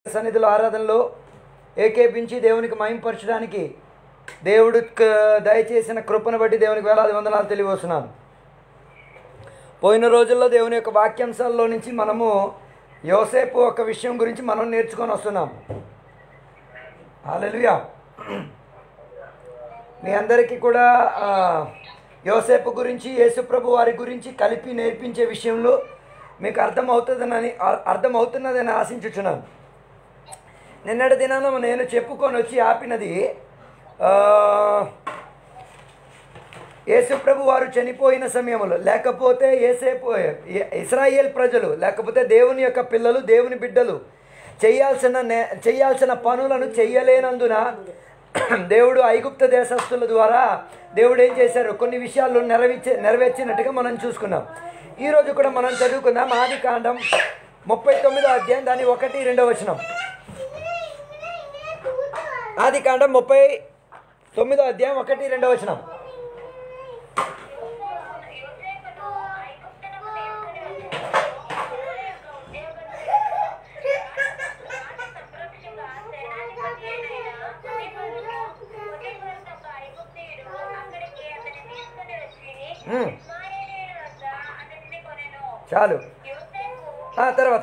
సన్నిధిలో ఆరాధనలో ఏకేపించి దేవునికి మహింపరచడానికి దేవుడు దయచేసిన కృపను బట్టి దేవునికి వేలాది వందనాలు తెలియవస్తున్నాను పోయిన రోజుల్లో దేవుని యొక్క వాక్యాంశాల్లో నుంచి మనము యోసేపు ఒక విషయం గురించి మనం నేర్చుకొని వస్తున్నాం హాలెలుయా మీ అందరికీ కూడా ఆ, యోసేపు గురించి యేసుప్రభు వారి గురించి కలిపి నేర్పించే విషయంలో మీకు అర్థమవుతుందని అర్థమవుతున్నదని ఆశించుచున్నాను నిన్నటి దినాన నేను చెప్పుకొని వచ్చి ఆపినది ఆ, యేసుప్రభు వారు చనిపోయిన సమయంలో లేకపోతే ఏసేపు ఇస్రాయేల్ ప్రజలు లేకపోతే దేవుని యొక్క పిల్లలు దేవుని బిడ్డలు చేయాల్సిన నే చేయాల్సిన పనులను చెయ్యలేనందున దేవుడు ఐగుప్త దేశస్తుల ద్వారా దేవుడు ఏం చేశారు కొన్ని విషయాలు నెరవేర్చే నెరవేర్చినట్టుగా మనం చూసుకున్నాం ఈరోజు కూడా మనం చదువుకుందాం ఆది కాండం ముప్పై తొమ్మిదో అధ్యాయం దాని ఒకటి రెండో వచనం ఆది కాండం ముప్పై తొమ్మిదో అధ్యాయం ఒకటి రెండో వచనం మ్మ్. చాలు ఆ, తర్వాత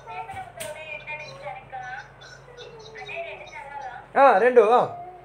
ఆ, రెండు ఆ.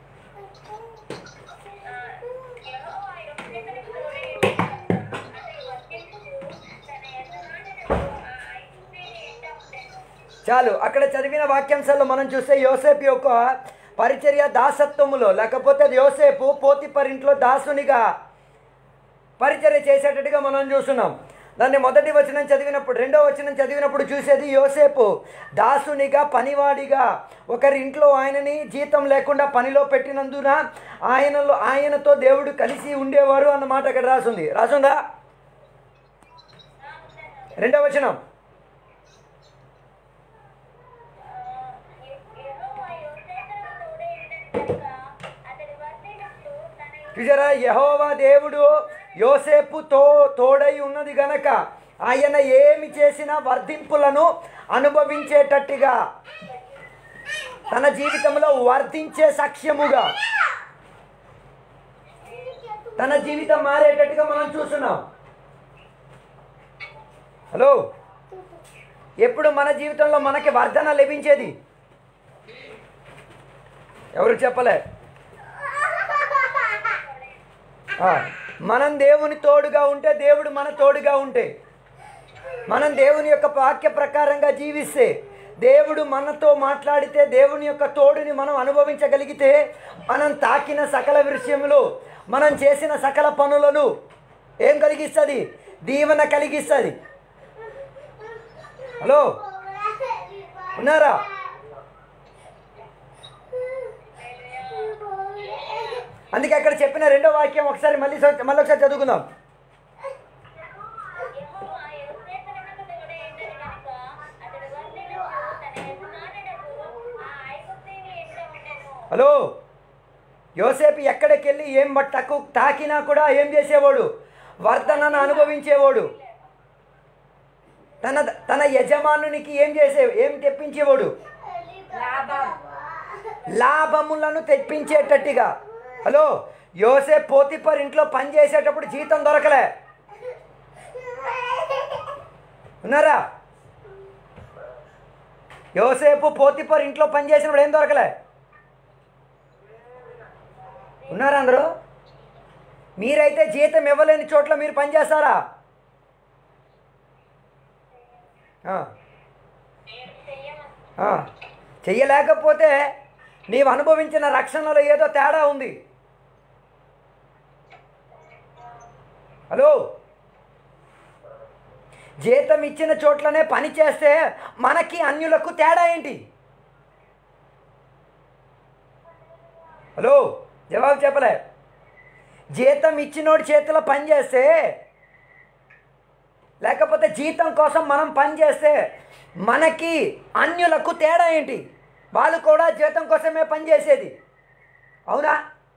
చాలు అక్కడ చదివిన వాక్యాంశాల్లో మనం చూస్తే యోసేపు యొక్క పరిచర్య దాసత్వములో లేకపోతే యోసేపు పోతిపరింట్లో దాసునిగా పరిచర్య చేసేటట్టుగా మనం చూస్తున్నాం దాన్ని మొదటి వచనం చదివినప్పుడు రెండో వచనం చదివినప్పుడు చూసేది యోసేపు దాసునిగా పనివాడిగా ఒకరి ఇంట్లో ఆయనని జీతం లేకుండా పనిలో పెట్టినందున ఆయనలో ఆయనతో దేవుడు కలిసి ఉండేవారు అన్న మాట అక్కడ రాసుంది రాసుందా రెండో వచనం చూసారా యహోవా దేవుడు యోసేపు తో తోడై ఉన్నది గనక ఆయన ఏమి చేసినా వర్ధింపులను అనుభవించేటట్టుగా తన జీవితంలో వర్ధించే సాక్ష్యముగా తన జీవితం మారేటట్టుగా మనం చూస్తున్నాం హలో ఎప్పుడు మన జీవితంలో మనకి వర్ధన లభించేది ఎవరు చెప్పలే ఆ, మనం దేవుని తోడుగా ఉంటే దేవుడు మన తోడుగా ఉంటే మనం దేవుని యొక్క వాక్య ప్రకారంగా జీవిస్తే దేవుడు మనతో మాట్లాడితే దేవుని యొక్క తోడుని మనం అనుభవించగలిగితే మనం తాకిన సకల విషయములు మనం చేసిన సకల పనులను ఏం కలిగిస్తుంది దీవెన కలిగిస్తుంది హలో ఉన్నారా అందుకే అక్కడ చెప్పిన రెండో వాక్యం ఒకసారి మళ్ళీ చ- మళ్ళీ ఒకసారి చదువుకుందాం హలో యోసేపు ఎక్కడికి వెళ్ళి ఏం బట్టకు తాకినా కూడా ఏం చేసేవాడు వర్ధనను అనుభవించేవాడు తన తన యజమానునికి ఏం చేసే ఏం తెప్పించేవాడు లాభములను తెప్పించేటట్టుగా హలో యోసే పోతిపర్ ఇంట్లో పని చేసేటప్పుడు జీతం దొరకలే ఉన్నారా యోసేపు పోతిపర్ ఇంట్లో పని చేసినప్పుడు ఏం దొరకలే ఉన్నారా అందరూ మీరైతే జీతం ఇవ్వలేని చోట్ల మీరు పని చేస్తారా ఆ. ఆ. చెయ్యలేకపోతే నీవు అనుభవించిన రక్షణలో ఏదో తేడా ఉంది హలో జీతం ఇచ్చిన చోట్లనే పని చేస్తే మనకి అన్యులకు తేడా ఏంటి హలో జవాబు చెప్పలే జీతం ఇచ్చినోడి చేతిలో పని చేస్తే లేకపోతే జీతం కోసం మనం పని చేస్తే మనకి అన్యులకు తేడా ఏంటి వాళ్ళు కూడా జీతం కోసమే పని చేసేది అవునా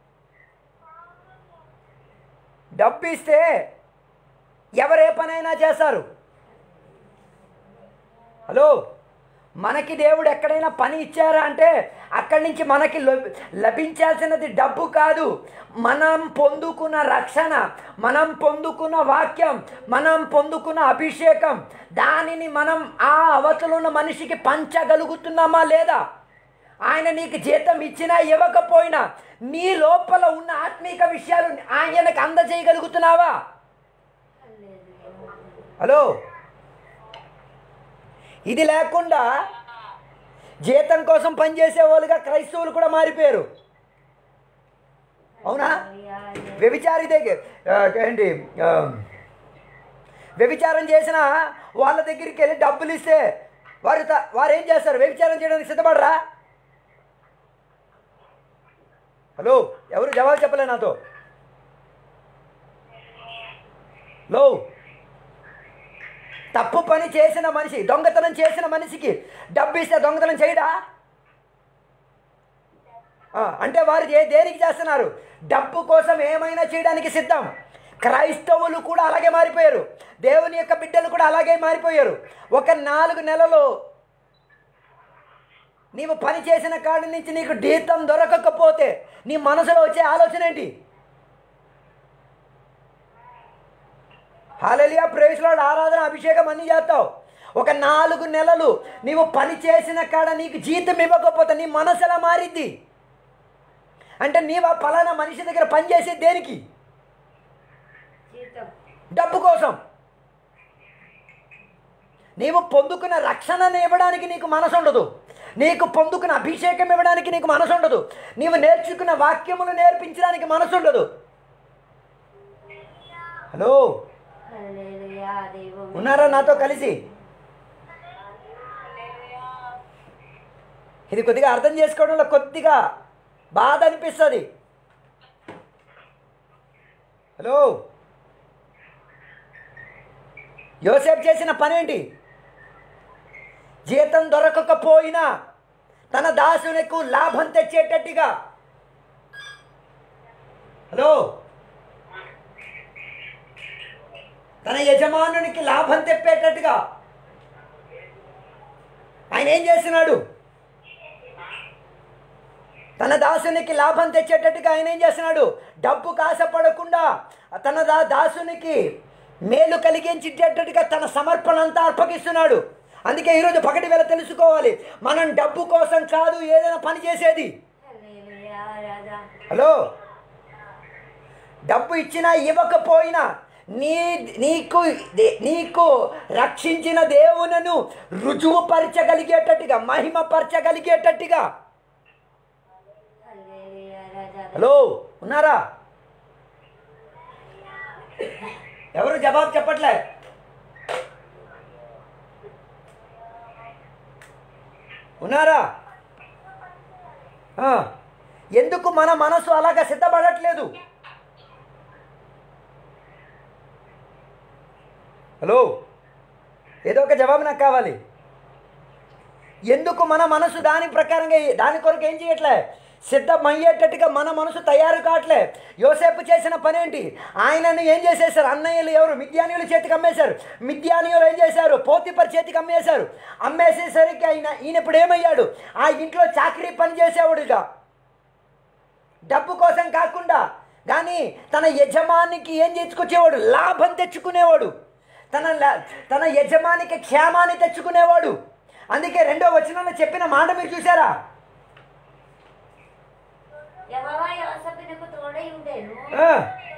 డబ్బు ఇస్తే ఎవరే పనైనా చేస్తారు హలో మనకి దేవుడు ఎక్కడైనా పని ఇచ్చారా అంటే అక్కడి నుంచి మనకి లభి- లభించాల్సినది డబ్బు కాదు మనం పొందుకున్న రక్షణ మనం పొందుకున్న వాక్యం మనం పొందుకున్న అభిషేకం దానిని మనం ఆ అవతలున్న మనిషికి పంచగలుగుతున్నామా లేదా ఆయన నీకు జీతం ఇచ్చినా ఇవ్వకపోయినా నీ లోపల ఉన్న ఆత్మీక విషయాలు ఆయనకు అందజేయగలుగుతున్నావా హలో ఇది లేకుండా జీతం కోసం పనిచేసే వాళ్ళుగా క్రైస్తవులు కూడా మారిపోయారు అవునా వ్యభిచారి దగ్గర ఆ, ఏంటి ఆ, వ్యభిచారం చేసిన వాళ్ళ దగ్గరికి వెళ్ళి డబ్బులు ఇస్తే వారు త- వారు ఏం చేస్తారు వ్యభిచారం చేయడానికి సిద్ధపడరా హలో ఎవరు జవాబు చెప్పలే నాతో లో తప్పు పని చేసిన మనిషి దొంగతనం చేసిన మనిషికి డబ్బు ఇస్తే దొంగతనం చేయడా ఆ, అంటే వారు ఏ దేనికి చేస్తున్నారు డబ్బు కోసం ఏమైనా చేయడానికి సిద్ధం క్రైస్తవులు కూడా అలాగే మారిపోయారు దేవుని యొక్క బిడ్డలు కూడా అలాగే మారిపోయారు ఒక నాలుగు నెలలు నీవు పని చేసిన కాడి నుంచి నీకు జీతం దొరకకపోతే నీ మనసులో వచ్చే ఆలోచన ఏంటి హాలలియా ప్రేసులో ఆరాధన అభిషేకం అన్నీ చేస్తావు ఒక నాలుగు నెలలు నీవు పని చేసిన కాడ నీకు జీతం ఇవ్వకపోతే నీ మనసు ఎలా మారిద్ది అంటే నీవు ఆ పలానా మనిషి దగ్గర పని చేసేది దేనికి జీతం డబ్బు కోసం నీవు పొందుకున్న రక్షణను ఇవ్వడానికి నీకు మనసు ఉండదు నీకు పొందుకున్న అభిషేకం ఇవ్వడానికి నీకు మనసు ఉండదు నీవు నేర్చుకున్న వాక్యములు నేర్పించడానికి మనసు ఉండదు హలో హల్లెలూయా దేవం ఉన్నారా నాతో కలిసి ఇది కొద్దిగా అర్థం చేసుకోవడంలో కొద్దిగా బాధ అనిపిస్తుంది హలో యోసేపు చేసిన పనేంటి జీతం దొరకకపోయినా తన దాసునికి లాభం తెచ్చేటట్టుగా హలో తన యజమానునికి లాభం తెప్పేటట్టుగా ఆయన ఏం చేస్తున్నాడు తన దాసునికి లాభం తెచ్చేటట్టుగా ఆయన ఏం చేస్తున్నాడు డబ్బు కాసపడకుండా తన దా దాసునికి మేలు కలిగించేటట్టుగా తన సమర్పణ అంతా అర్పగిస్తున్నాడు అందుకే ఈరోజు పగటి వేళ తెలుసుకోవాలి మనం డబ్బు కోసం కాదు ఏదైనా పని చేసేది హల్లెలూయా రాజా హలో డబ్బు ఇచ్చినా ఇవ్వకపోయినా నీ నీకు దే- నీకు రక్షించిన దేవునను రుజువుపరచగలిగేటట్టుగా మహిమపరచగలిగేటట్టుగా హల్లెలూయా రాజా హలో ఉన్నారా ఎవరు జవాబు చెప్పట్లే ఉన్నారా ఆ, ఎందుకు మన మనసు అలాగా సిద్ధపడట్లేదు హలో ఏదో ఒక జవాబు నాకు కావాలి ఎందుకు మన మనసు దాని ప్రకారంగా దాని కొరకు ఏం చేయట్లే సిద్ధమయ్యేటట్టుగా మన మనసు తయారు కావట్లే యోసేపు చేసిన పనేంటి ఆయనను ఏం చేసేసారు అన్నయ్యలు ఎవరు మిద్యానీయుల చేతికి అమ్మేశారు మిద్యానీయులు ఏం చేశారు పోతిపర్ చేతికి అమ్మేశారు అమ్మేసేసరికి ఆయన ఈయన ఇప్పుడు ఏమయ్యాడు ఆ ఇంట్లో చాకరీ పని చేసేవాడుగా డబ్బు కోసం కాకుండా కానీ తన యజమానికి ఏం తెచ్చుకొచ్చేవాడు లాభం తెచ్చుకునేవాడు తన ల- తన యజమానికి క్షేమాన్ని తెచ్చుకునేవాడు అందుకే రెండో వచనంలో చెప్పిన మాట మీరు చూసారా యెహోవా యోసేపునకు తోడై ఉండేను ఆ,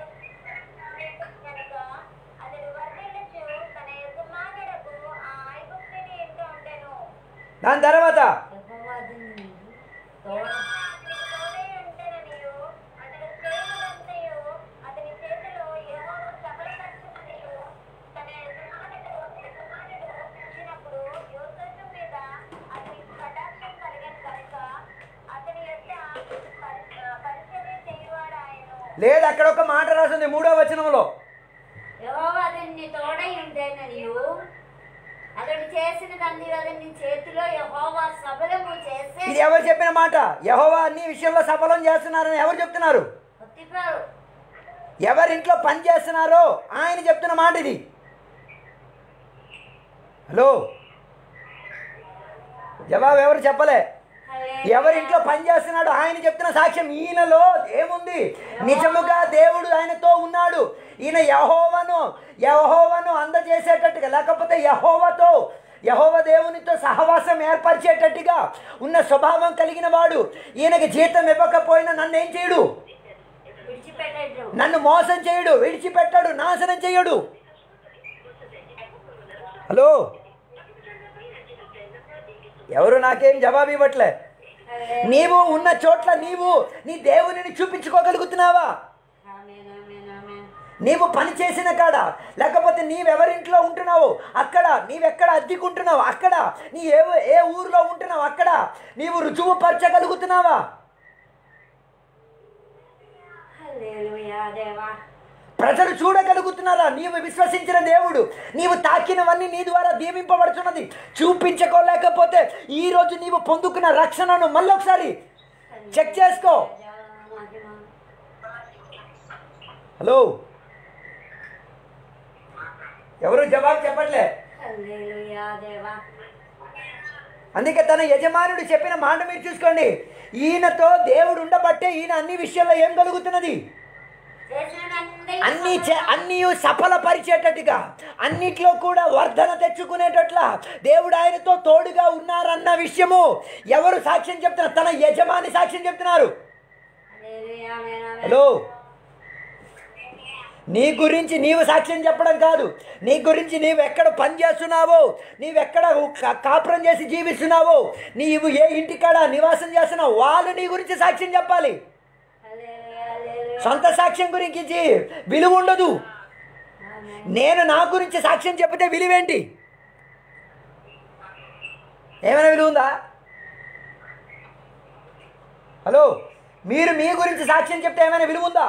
కనుక అతడు వర్ధిల్లుచు తన యజమానుడకు ఆ ఐగుప్తుని ఇంట ఉండెను. దాని తర్వాత యెహోవా అతన్ని తోడ అతనికి తోడై ఉండెననియు, అతడు చేయనిదంతయు అతని చేతిలో యెహోవా సఫలపరచుననియు, తన యజమానుడు యజమానుడు చూచినప్పుడు యోసేపు మీద అతనికి కటాక్షం కలిగెను కనుక అతని యొద్ద పరి- పరిచర్య చేయువాడాయెను. లేదు అక్కడ ఒక మాట రాసింది మూడో వచనంలో యెహోవా అతన్ని తోడై ఉండేననియు అతడు చేసిన దాన్ని అతని చేతిలో యెహోవా సబలము చేసే ఇది ఎవరు చెప్పిన మాట యహోవా అన్ని విషయంలో సఫలం చేస్తున్నారని ఎవరు చెప్తున్నారు పొత్తిఫారు ఎవరింట్లో పని చేస్తున్నారో ఆయన చెప్తున్న మాట ఇది హలో జవాబు ఎవరు చెప్పలే హల్లెలూయా. ఎవరింట్లో పని చేస్తున్నాడు ఆయన చెప్తున్న సాక్ష్యం ఈయనలో ఏముంది నిజముగా దేవుడు ఆయనతో ఉన్నాడు ఈయన యహోవను యహోవను అందజేసేటట్టుగా లేకపోతే యహోవతో యహోవ దేవునితో సహవాసం ఏర్పరిచేటట్టుగా ఉన్న స్వభావం కలిగిన వాడు ఈయనకి జీతం ఇవ్వకపోయినా నన్ను ఏం చేయడు విడిచిపెట్టడు నన్ను మోసం చేయడు విడిచిపెట్టాడు నాశనం చేయడు హలో ఎవరు నాకేం జవాబు ఇవ్వట్లే హల్లెలూయా. నీవు ఉన్న చోట్ల నీవు నీ దేవునిని చూపించుకోగలుగుతున్నావా ఆమేన్, ఆమేన్, ఆమేన్. నీవు పని చేసిన కాడ లేకపోతే నీవెవరింట్లో ఉంటున్నావు అక్కడ నీవెక్కడ అద్దెకుంటున్నావు అక్కడ నీ ఏ ఏ ఊర్లో ఉంటున్నావు అక్కడ నీవు రుజువు పరచగలుగుతున్నావా హల్లెలూయా దేవా ప్రజలు చూడగలుగుతున్నారా నీవు విశ్వసించిన దేవుడు నీవు తాకినవన్నీ నీ ద్వారా దీవింపబడుతున్నది చూపించుకోలేకపోతే ఈ రోజు నీవు పొందుకున్న రక్షణను మళ్ళీ ఒకసారి చెక్ చేసుకో మహిమ. హలో ఎవరు జవాబు చెప్పట్లే హల్లెలూయా దేవా అందుకే తన యజమానుడు చెప్పిన మాట మీరు చూసుకోండి ఈయనతో దేవుడు ఉండబట్టే ఈయన అన్ని విషయాల్లో ఏం కలుగుతున్నది చేసినదంతా అన్ని చే- అన్ని సఫలపరిచేటట్టుగా అన్నిట్లో కూడా వర్ధన తెచ్చుకునేటట్ల దేవుడు ఆయనతో తోడుగా ఉన్నారన్న విషయము ఎవరు సాక్ష్యం చెప్తున్నారు తన యజమాని సాక్ష్యం చెప్తున్నారు హల్లెలూయా ఆమేన్, ఆమేన్. హలో నీ గురించి నీవు సాక్ష్యం చెప్పడం కాదు నీ గురించి నీవు ఎక్కడ పని చేస్తున్నావో నీవెక్కడ కా- కాపురం చేసి జీవిస్తున్నావో నీవు ఏ ఇంటికాడ నివాసం చేస్తున్నావు వాళ్ళు నీ గురించి సాక్ష్యం చెప్పాలి హల్లెలూయా, హల్లెలూయా. సొంత సాక్ష్యం గురించి విలువ ఉండదు ఆమేన్. నేను నా గురించి సాక్ష్యం చెప్తే విలువేంటి ఏమైనా విలువ ఉందా హలో మీరు మీ గురించి సాక్ష్యం చెప్తే ఏమైనా విలువ ఉందా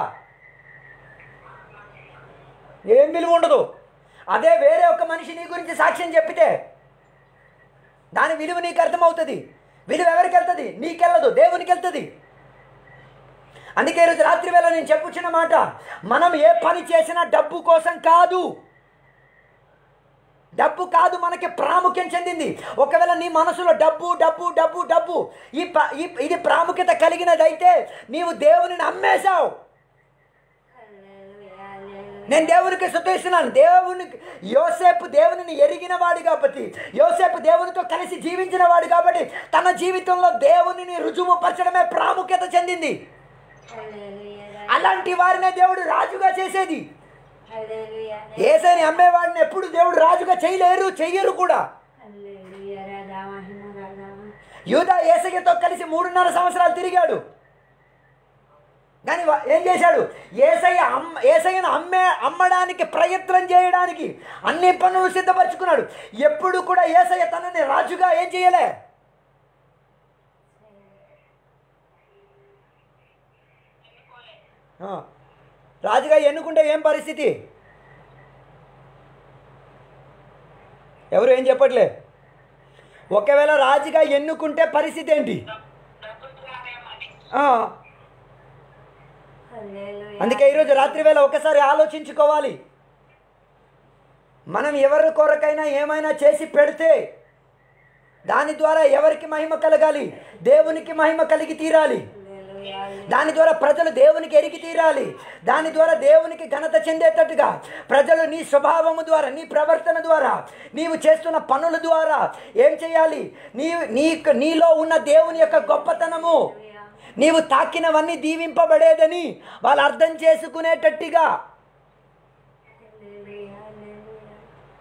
ఏం విలువ ఉండదు అదే వేరే ఒక మనిషి నీ గురించి సాక్ష్యం చెప్పితే దాని విలువ నీకు అర్థమవుతుంది విలువ ఎవరికి వెళ్తుంది నీకెళ్ళదు దేవునికి వెళ్తుంది అందుకే ఈరోజు రాత్రి వేళ నేను చెప్పుచున్న మాట మనం ఏ పని చేసినా డబ్బు కోసం కాదు డబ్బు కాదు మనకి ప్రాముఖ్యం చెందింది ఒకవేళ నీ మనసులో డబ్బు డబ్బు డబ్బు డబ్బు ఈ ప- ఈ- ఇది ప్రాముఖ్యత కలిగినదైతే నీవు దేవునిని అమ్మేశావు హల్లెలూయా, హల్లెలూయా. నేను దేవునికి శుద్ధిస్తున్నాను దేవునికి యోసేపు దేవునిని ఎరిగిన వాడు కాబట్టి యోసేపు దేవునితో కలిసి జీవించిన వాడు కాబట్టి తన జీవితంలో దేవునిని రుజువు పరచడమే ప్రాముఖ్యత చెందింది హల్లెలూయా, అలాంటి వారినే దేవుడు రాజుగా చేసేది హల్లెలూయా. ఏసైని అమ్మేవాడిని ఎప్పుడు దేవుడు రాజుగా చేయలేరు చెయ్యరు కూడా హల్లెలూయా, రాధా మహిమ, రాధా మహిమ. యూదా ఏసయ్యతో కలిసి మూడున్నర సంవత్సరాలు తిరిగాడు కానీ వా- ఏం చేశాడు ఏసయ్య అమ్మ ఏసయ్యను అమ్మే అమ్మడానికి ప్రయత్నం చేయడానికి అన్ని పనులు సిద్ధపరచుకున్నాడు ఎప్పుడు కూడా ఏసయ్య తనని రాజుగా ఏం చేయలే ఆ, రాజుగా ఎన్నుకుంటే ఏం పరిస్థితి ఎవరు ఏం చెప్పట్లే ఒకవేళ రాజుగా ఎన్నుకుంటే పరిస్థితి ఏంటి ఆ, హల్లెలూయా. అందుకే ఈరోజు రాత్రి వేళ ఒకసారి ఆలోచించుకోవాలి మనం ఎవరి కొరకైనా ఏమైనా చేసి పెడితే దాని ద్వారా ఎవరికి మహిమ కలగాలి దేవునికి మహిమ కలిగి తీరాలి హల్లెలూయా, హల్లెలూయా. దాని ద్వారా ప్రజలు దేవునికి ఎరిగి తీరాలి దాని ద్వారా దేవునికి ఘనత చెందేటట్టుగా ప్రజలు నీ స్వభావము ద్వారా నీ ప్రవర్తన ద్వారా నీవు చేస్తున్న పనుల ద్వారా ఏం చేయాలి నీ నీ నీలో ఉన్న దేవుని యొక్క గొప్పతనము నీవు తాకినవన్నీ దీవింపబడేదని వాళ్ళు అర్థం చేసుకునేటట్టుగా హల్లెలూయా, హల్లెలూయా.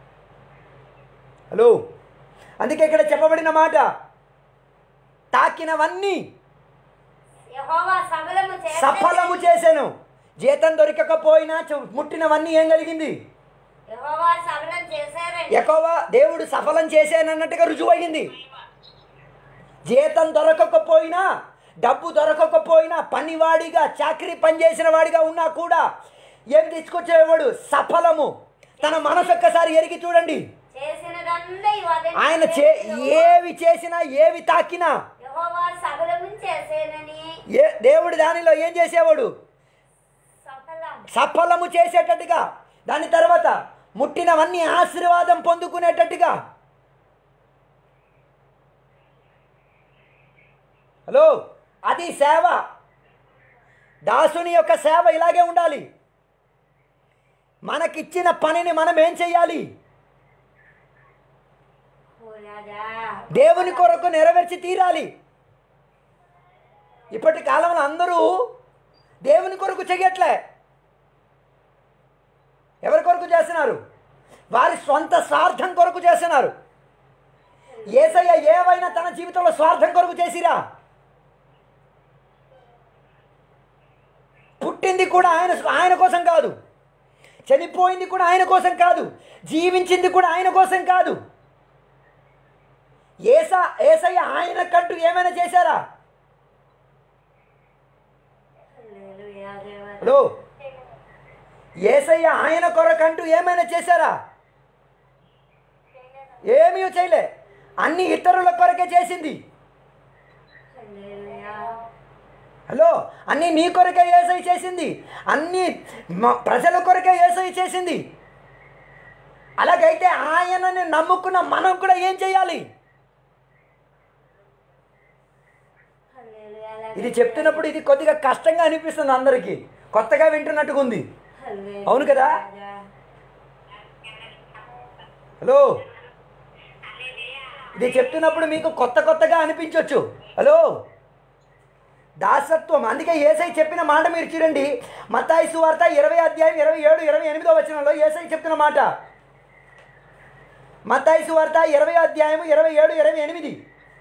హలో అందుకే ఇక్కడ చెప్పబడిన మాట తాకినవన్నీ యెహోవా సఫలము చేసే- సఫలము చేశాను జీతం దొరకకపోయినా చు- ముట్టినవన్నీ ఏం కలిగింది యెహోవా సఫలం చేశారండి ఎక్కువ దేవుడు సఫలం చేశానన్నట్టుగా రుజువయింది జీతం దొరకకపోయినా డబ్బు దొరకకపోయినా పనివాడిగా చాకరీ పనిచేసిన వాడిగా ఉన్నా కూడా ఏం తీసుకొచ్చేవాడు సఫలము తన మనసు ఒక్కసారి ఎరిగి చూడండి చేసినదంతా ఇవన్నీ ఆయన చే ఏవి చేసినా ఏవి తాకినా యెహోవా సఫలము చేసేనని ఏ దేవుడు దానిలో ఏం చేసేవాడు సఫలం సఫలము చేసేటట్టుగా దాని తర్వాత ముట్టినవన్నీ ఆశీర్వాదం పొందుకునేటట్టుగా హలో అది సేవ దాసుని యొక్క సేవ ఇలాగే ఉండాలి మనకిచ్చిన పనిని మనం ఏం చెయ్యాలి ఓ రాజా దేవుని కొరకు నెరవేర్చి తీరాలి ఇప్పటి కాలంలో అందరూ దేవుని కొరకు చెయ్యట్లే ఎవరి కొరకు చేస్తున్నారు వారి సొంత స్వార్థం కొరకు చేస్తున్నారు ఏసయ్య ఏవైనా తన జీవితంలో స్వార్థం కొరకు చేసిరా పుట్టింది కూడా ఆయన ఆయన కోసం కాదు చనిపోయింది కూడా ఆయన కోసం కాదు జీవించింది కూడా ఆయన కోసం కాదు ఏసా ఏసయ్య ఆయన కంటూ ఏమైనా చేశారా హల్లెలూయా దేవా హలో ఏసయ్య ఆయన కొరకంటూ ఏమైనా చేశారా ఏమీ చేయలే అన్ని ఇతరుల కొరకే చేసింది హల్లెలూయా హలో అన్నీ నీ కొరకే ఏసై చేసింది అన్నీ మ- ప్రజల కొరకే ఏసై చేసింది అలాగైతే ఆయనని నమ్ముకున్న మనం కూడా ఏం చేయాలి హల్లెలూయా అలాగే ఇది చెప్తున్నప్పుడు ఇది కొద్దిగా కష్టంగా అనిపిస్తుంది అందరికీ కొత్తగా వింటున్నట్టుగా ఉంది హల్లెలూయా అవును కదా? రాజా. హలో ఇది చెప్తున్నప్పుడు మీకు కొత్త కొత్తగా అనిపించవచ్చు హలో దాసత్వం అందుకే ఏసై చెప్పిన మాట మీరు చూడండి మతాయి సువార్త ఇరవై అధ్యాయం ఇరవై ఏడు ఇరవై ఎనిమిదో వచనంలో ఏసై చెప్తున్న మాట మతాయి సువార్త ఇరవై అధ్యాయం ఇరవై ఏడు ఇరవై ఎనిమిది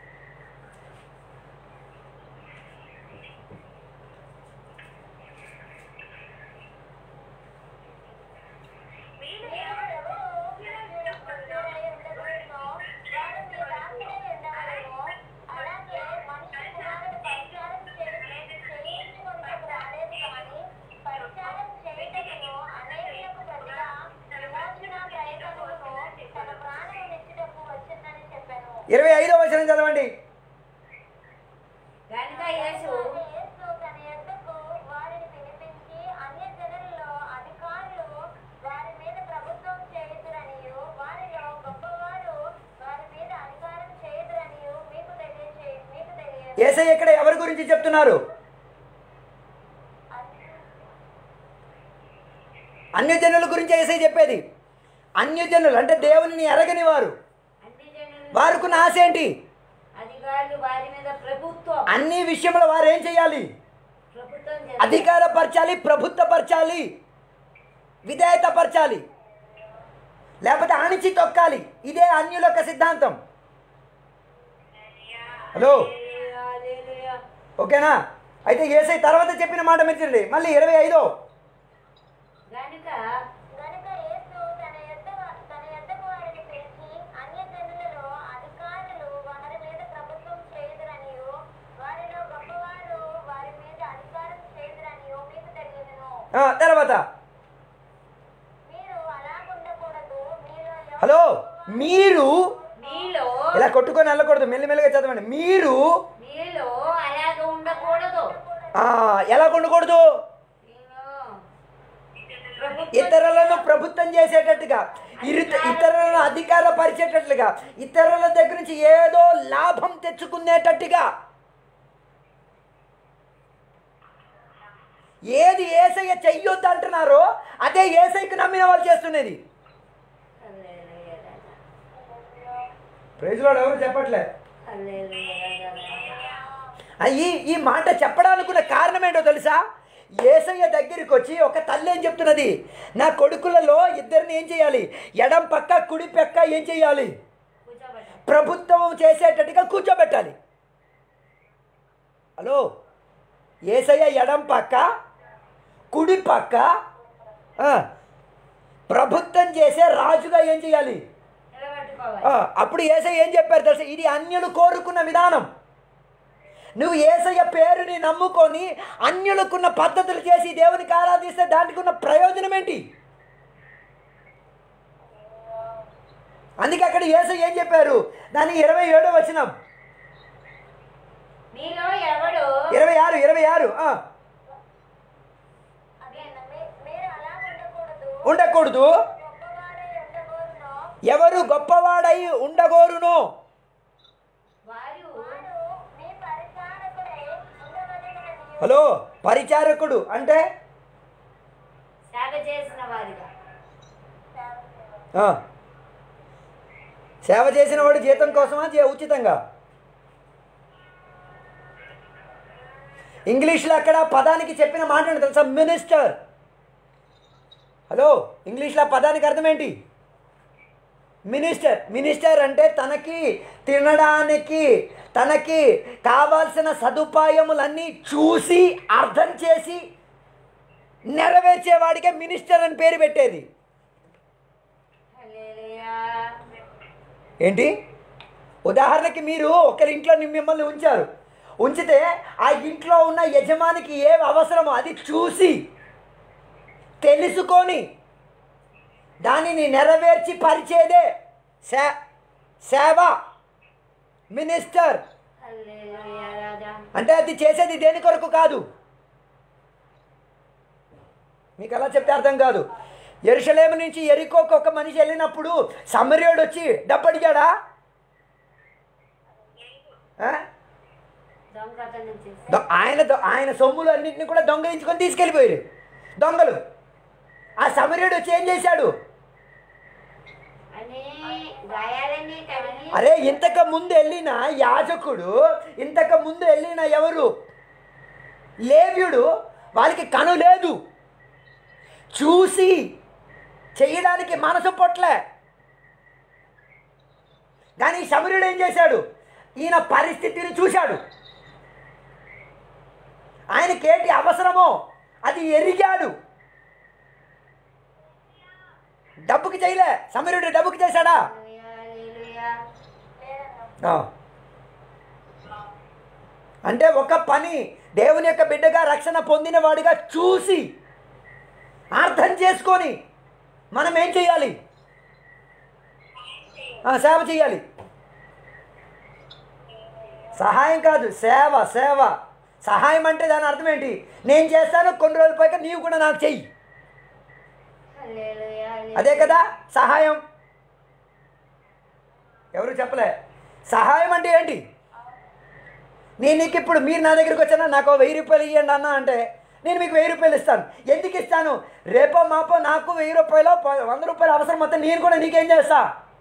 మీరు ఎవరు మీరు పుత్రుడై ఉండకూడదో, వాడు మీ దాసుడై ఉండవలెను. అలాగే మనుష్య కుమారుడు పరిచారం చేయ- చేయించుకొనుటకు రాలేదు గాని, పరిచారం చేయుటకును అనేకులకు బదులుగా విమోచన ప్రయత్నములను తన ప్రాణమునిచ్చుటకు వచ్చిందని చెప్పెను. ఇరవై ఐదో వచనం చదవండి కనుక యేసు యేసు తన యొద్దకు వారిని పిలిపించి అన్యజనులలో అధికారులు వారి మీద ప్రభుత్వం చేయుదురనియు వారిలో గొప్పవారు వారి మీద అధికారం చేయుదురనియు మీకు తెలియచే మీకు తెలియదు ఏసై ఇక్కడ ఎవరి గురించి చెప్తున్నారు అన్యజనుల గురించి ఏసై చెప్పేది అన్యజనులు అంటే దేవుని ఎరగని వారు అన్ని జనులు వారికి ఆశ ఏంటి అధికారులు వారి మీద ప్రభుత్వం అన్ని విషయంలో వారు ఏం చేయాలి ప్రభుత్వం చేస్తారు. అధికారపరచాలి ప్రభుత్వపరచాలి విధేయతపరచాలి లేకపోతే అణిచి తొక్కాలి ఇదే అన్యుల యొక్క సిద్ధాంతం హలో హల్లెలూయా, హల్లెలూయా. ఓకేనా అయితే ఏసై తర్వాత చెప్పిన మాట మీరు చూడండి మళ్ళీ ఇరవై ఐదో గనుక గనుక యేసు తన యొద్ద తన యొద్దకు వారిని పిలిచి అన్యజనులలో అధికారులు వారి మీద ప్రభుత్వం చేయుదురనియు వారిలో గొప్పవారు వారి మీద అధికారం చేయుదురనియు మీకు తెలియను ఆ, తర్వాత మీరు అలాగుండకూడదు మీలో ఎవరు హలో మీరు మీలో ఇలా కొట్టుకొని వెళ్ళకూడదు మెల్లిమెల్లిగా చదవండి మీరు మీలో అలాగ ఉండకూడదు ఆ, ఎలా ఉండకూడదు నేను ప్రభుత్వం ఇతరులను ప్రభుత్వం చేసేటట్టుగా ఇరు ఇతరులను అధికారపరిచేటట్లుగా ఇతరుల దగ్గర నుంచి ఏదో లాభం తెచ్చుకునేటట్టుగా ఏది ఏసయ్య చెయ్యొద్దు అంటున్నారో అదే ఏసైకి నమ్మిన వాళ్ళు చేస్తున్నది హల్లెలూయా, రాజా. ప్రైజ్లో ఎవరు చెప్పట్లే హల్లెలూయా, రాజా. ఆ, ఈ ఈ మాట చెప్పడానికున్న కారణం ఏంటో తెలుసా ఏసయ్య దగ్గరికి వచ్చి ఒక తల్లి ఏం చెప్తున్నది నా కొడుకులలో ఇద్దరిని ఏం చేయాలి ఎడం పక్క కుడి పక్క ఏం చేయాలి కూర్చోబెట్టు. ప్రభుత్వం చేసేటట్టుగా కూర్చోబెట్టాలి హలో ఏసయ్య ఎడం పక్క కుడి పక్క ఆ, ప్రభుత్వం చేసే రాజుగా ఏం చేయాలి నిలబెట్టుకోవాలి ఆ, అప్పుడు ఏసయ్య ఏం చెప్పారు తెలుసా ఇది అన్యులు కోరుకున్న విధానం నువ్వు ఏసయ్య పేరుని నమ్ముకొని అన్యులకున్న పద్ధతులు చేసి దేవునికి ఆరాధిస్తే దానికి ఉన్న ప్రయోజనం ఏంటి అందుకే అక్కడ ఏసయ్య ఏం చెప్పారు దాని ఇరవై ఏడో వచనం మీలో ఎవడు ఇరవై ఆరు ఇరవై ఆరు ఆ, అదే మీ- మీరు అలా ఉండకూడదు ఉండకూడదు గొప్పవారై ఉండకూడదు ఎవరు గొప్పవాడై ఉండగోరును వారు వాడు మీ పరిచారకుడై హలో పరిచారకుడు అంటే సేవ చేసిన వారిగా ఆ. సేవ చేసిన వాడు జీతం కోసమా జీ- ఉచితంగా ఇంగ్లీష్లో అక్కడ పదానికి చెప్పిన మాట ఏంటో తెలుసా మినిస్టర్ హలో ఇంగ్లీష్లో ఆ పదానికి అర్థం ఏంటి మినిస్టర్ మినిస్టర్ అంటే తనకి తినడానికి తనకి కావాల్సిన సదుపాయములన్నీ చూసి అర్థం చేసి నెరవేర్చేవాడికే మినిస్టర్ అని పేరు పెట్టేది హల్లెలూయా ఏంటి ఉదాహరణకి మీరు ఒకరి ఇంట్లో ని- మిమ్మల్ని ఉంచారు ఉంచితే ఆ ఇంట్లో ఉన్న యజమానికి ఏ అవసరమో అది చూసి తెలుసుకొని దానిని నెరవేర్చి పరిచేదే సే సేవ మినిస్టర్ హల్లెలూయా రాజా అంటే అది చేసేది దేని కొరకు కాదు మీకు ఎలా చెప్తే అర్థం కాదు ఎరుషలేము నుంచి ఎరికోకు ఒక మనిషి వెళ్ళినప్పుడు సమర్యుడు వచ్చి డబ్బు అడిగాడా ఆ? దొంగతనం చేసి దొ- ఆయన దొ- ఆయన సొమ్ములు అన్నింటినీ కూడా దొంగలించుకొని తీసుకెళ్ళిపోయారు దొంగలు ఆ సమర్యుడు వచ్చి ఏం చేశాడు అని గాయాలన్నీ కడిగి అరే ఇంతకు ముందు వెళ్ళిన యాజకుడు ఇంతకు ముందు వెళ్ళిన ఎవరు లేవ్యుడు వాళ్ళకి కను లేదు చూసి చేయడానికి మనసు పొట్లే కానీ ఈ సమరుడు ఏం చేశాడు ఈయన పరిస్థితిని చూశాడు ఆయనకేంటి అవసరమో అది ఎరిగాడు డబ్బుకి చేయలే సమరుడు డబ్బుకి చేశాడా హల్లెలూయా హల్లెలూయా ఆ. అంటే ఒక పని దేవుని యొక్క బిడ్డగా రక్షణ పొందిన వాడిగా చూసి అర్థం చేసుకొని మనం ఏం చేయాలి ఆ, సేవ చేయాలి సహాయం కాదు సేవ సేవ సహాయం అంటే దాని అర్థం ఏంటి నేను చేస్తాను కొన్ని రోజులు పోయాక నీవు కూడా నాకు చెయ్యి హల్లెలూయా అదే కదా సహాయం ఎవరు చెప్పలే సహాయం అంటే ఏంటి నేను నీకు ఇప్పుడు మీరు నా దగ్గరికి వచ్చానా నాకు ఓ వెయ్యి రూపాయలు ఇవ్వండి అన్న అంటే నేను మీకు వెయ్యి రూపాయలు ఇస్తాను ఎందుకు ఇస్తాను రేపో మాపో నాకు వెయ్యి రూపాయలు ప- వంద రూపాయలు అవసరం మొత్తం నేను కూడా నీకేం చేస్తా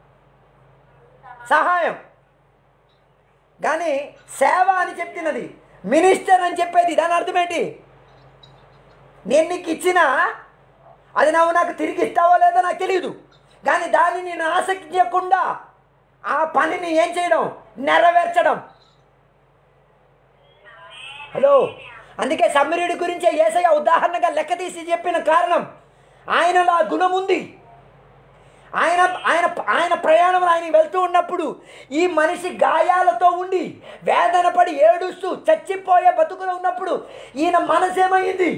సహాయం కానీ సేవ అని చెప్తున్నది మినిస్టర్ అని చెప్పేది దాని అర్థం ఏంటి నేను నీకు ఇచ్చినా అది నువ్వు నాకు తిరిగి ఇస్తావో లేదో నాకు తెలియదు కానీ దాన్ని నేను ఆసక్తి చేయకుండా ఆ పనిని ఏం చేయడం నెరవేర్చడం హలో అందుకే సమ్మరుడి గురించే ఏసయ్య ఉదాహరణగా లెక్క తీసి చెప్పిన కారణం ఆయనలో ఆ గుణం ఉంది ఆయన ఆయన ఆయన ప్రయాణంలో ఆయన వెళ్తూ ఉన్నప్పుడు ఈ మనిషి గాయాలతో ఉండి వేదన పడి ఏడుస్తూ చచ్చిపోయే బతుకులో ఉన్నప్పుడు ఈయన మనసేమైంది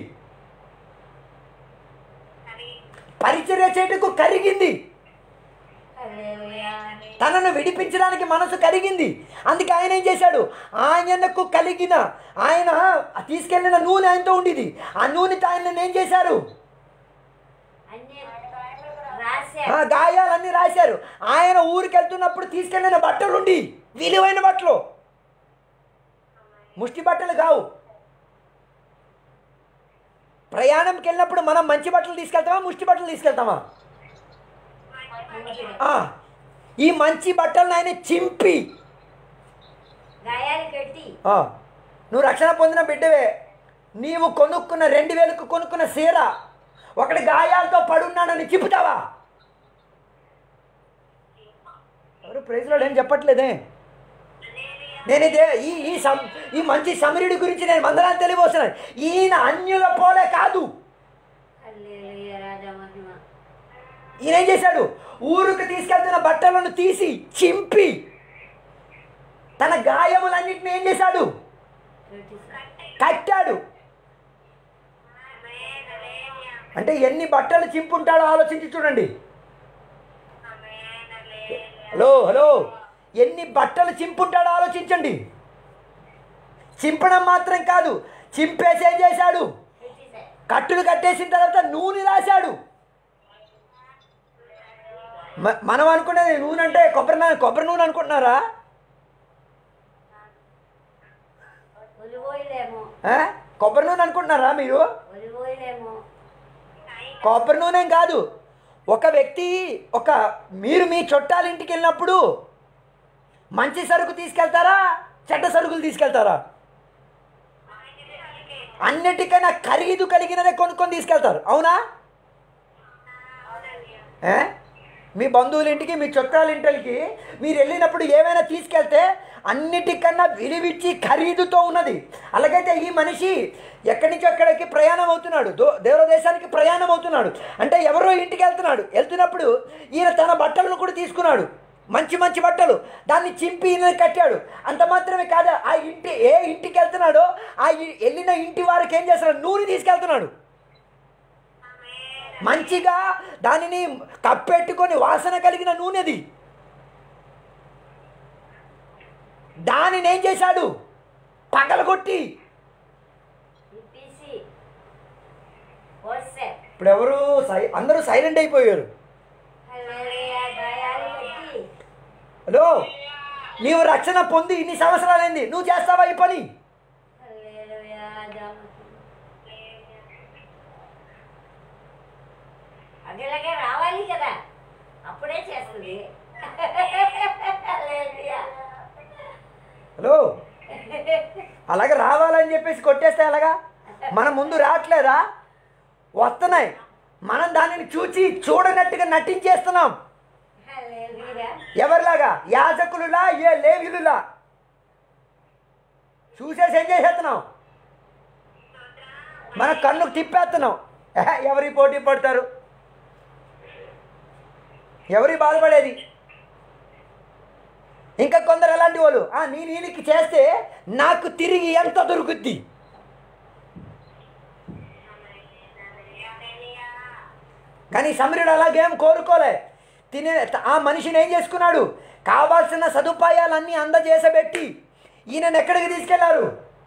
పరిచర్య చేయటకు కరిగింది హల్లెలూయా తనను విడిపించడానికి మనసు కరిగింది అందుకే ఆయన ఏం చేశాడు ఆయనకు కలిగిన ఆయన తీసుకెళ్ళిన నూనె ఆయనతో ఉండేది ఆ నూనెతో ఆయన ఏం చేశారు అన్ని రాశా ఆ గాయాలన్నీ రాశారు ఆయన ఊరికి వెళ్తున్నప్పుడు తీసుకెళ్ళిన బట్టలు ఉండి విలువైన బట్టలు ముష్టి బట్టలు కావు ప్రయాణంకి వెళ్ళినప్పుడు మనం మంచి బట్టలు తీసుకెళ్తామా ముష్టి బట్టలు తీసుకెళ్తామా ఆ, ఈ మంచి బట్టలను ఆయన చింపి గాయాలు కట్టి ఆ, నువ్వు రక్షణ పొందిన బిడ్డవే నీవు కొనుక్కున్న రెండు వేలకు కొనుక్కున్న సీర ఒకటి గాయాలతో పడున్నాడని చెబుతావా ఎవరు ప్రైజ్లో ఏం చెప్పట్లేదే నేను ఇదే ఈ ఈ సం ఈ మంచి సమరుడి గురించి నేను మందరాన్ని తెలియబోతున్నాను ఈయన అన్యుల పోలే కాదు హల్లెలూయా రాజా మహిమ ఈయన ఏం చేశాడు ఊరుకు తీసుకెళ్తున్న బట్టలను తీసి చింపి తన గాయములన్నింటినీ ఏం చేశాడు కట్టాడు అంటే ఎన్ని బట్టలు చింపుంటాడో ఆలోచించి చూడండి హలో హలో ఎన్ని బట్టలు చింపుంటాడో ఆలోచించండి చింపడం మాత్రం కాదు చింపేసి ఏం చేశాడు పెట్టేశారు కట్టులు కట్టేసిన తర్వాత నూనె రాశాడు మ- మనం అనుకునేది నూనె అంటే కొబ్బరి నూనె కొబ్బరి నూనె అనుకుంటున్నారా ఒలివోయిలేమో ఆ? కొబ్బరి నూనె అనుకుంటున్నారా మీరు ఒలివ్ ఆయిల్ ఏమో కొబ్బరి నూనె కాదు ఒక వ్యక్తి ఒక మీరు మీ చుట్టాల ఇంటికి వెళ్ళినప్పుడు మంచి సరుకు తీసుకెళ్తారా చెడ్డ సరుకులు తీసుకెళ్తారా అన్నిటికైనా ఖరీదు కలిగినదే కొనుక్కొని తీసుకెళ్తారు అవునా ఏ? మీ బంధువుల ఇంటికి మీ చుట్టాల ఇంటికి మీరు వెళ్ళినప్పుడు ఏమైనా తీసుకెళ్తే అన్నిటికన్నా విలువిచ్చి ఖరీదుతో ఉన్నది అలాగైతే ఈ మనిషి ఎక్కడి నుంచి ఎక్కడికి ప్రయాణం అవుతున్నాడు దో దేవర దేశానికి ప్రయాణం అవుతున్నాడు అంటే ఎవరో ఇంటికి వెళ్తున్నాడు వెళ్తున్నప్పుడు ఈయన తన బట్టలను కూడా తీసుకున్నాడు మంచి మంచి బట్టలు దాన్ని చింపి ఈయన కట్టాడు అంత మాత్రమే కాదు ఆ ఇంటి ఏ ఇంటికి వెళ్తున్నాడో ఆ ఇ- వెళ్ళిన ఇంటి వారికి ఏం చేస్తున్నాడు నూనె తీసుకెళ్తున్నాడు మంచిగా దానిని కప్పెట్టుకొని వాసన కలిగిన నూనెది దానిని ఏం చేశాడు పగలగొట్టి ఇప్పిసి పోసే ఇప్పుడు ఎవరు సై అందరూ సైలెంట్ అయిపోయారు హల్లెలూయా గాయాలు కట్టి హలో నీవు రక్షణ పొంది ఇన్ని సంవత్సరాలైంది నువ్వు చేస్తావా ఈ పని హల్లెలూయా జామకి అదిలాగే రావాలి కదా అప్పుడే చేస్తుంది హల్లెలూయా హలో అలాగే రావాలని చెప్పేసి కొట్టేస్తే ఎలాగా మనం ముందు రావట్లేదా వస్తున్నాయి మనం దానిని చూచి చూడనట్టుగా నటించేస్తున్నాం హల్లెలూయా ఎవరిలాగా యాజకులులా ఏ లేవిలులా చూసేసి ఏం చేసేస్తున్నాం మన కన్నుకు తిప్పేస్తున్నాం ఎహె, ఎవరి పోటీ పడతారు ఎవరి బాధపడేది ఇంకా కొందరు ఎలాంటి వాళ్ళు "ఆ, నేను ఈయనకి చేస్తే నాకు తిరిగి ఎంత దొరుకుద్ది కానీ సమరుడు అలాగేం కోరుకోలే తినే ఆ మనిషిని ఏం చేసుకున్నాడు కావాల్సిన సదుపాయాలన్నీ అందజేసబెట్టి ఈయనను ఎక్కడికి తీసుకెళ్లారు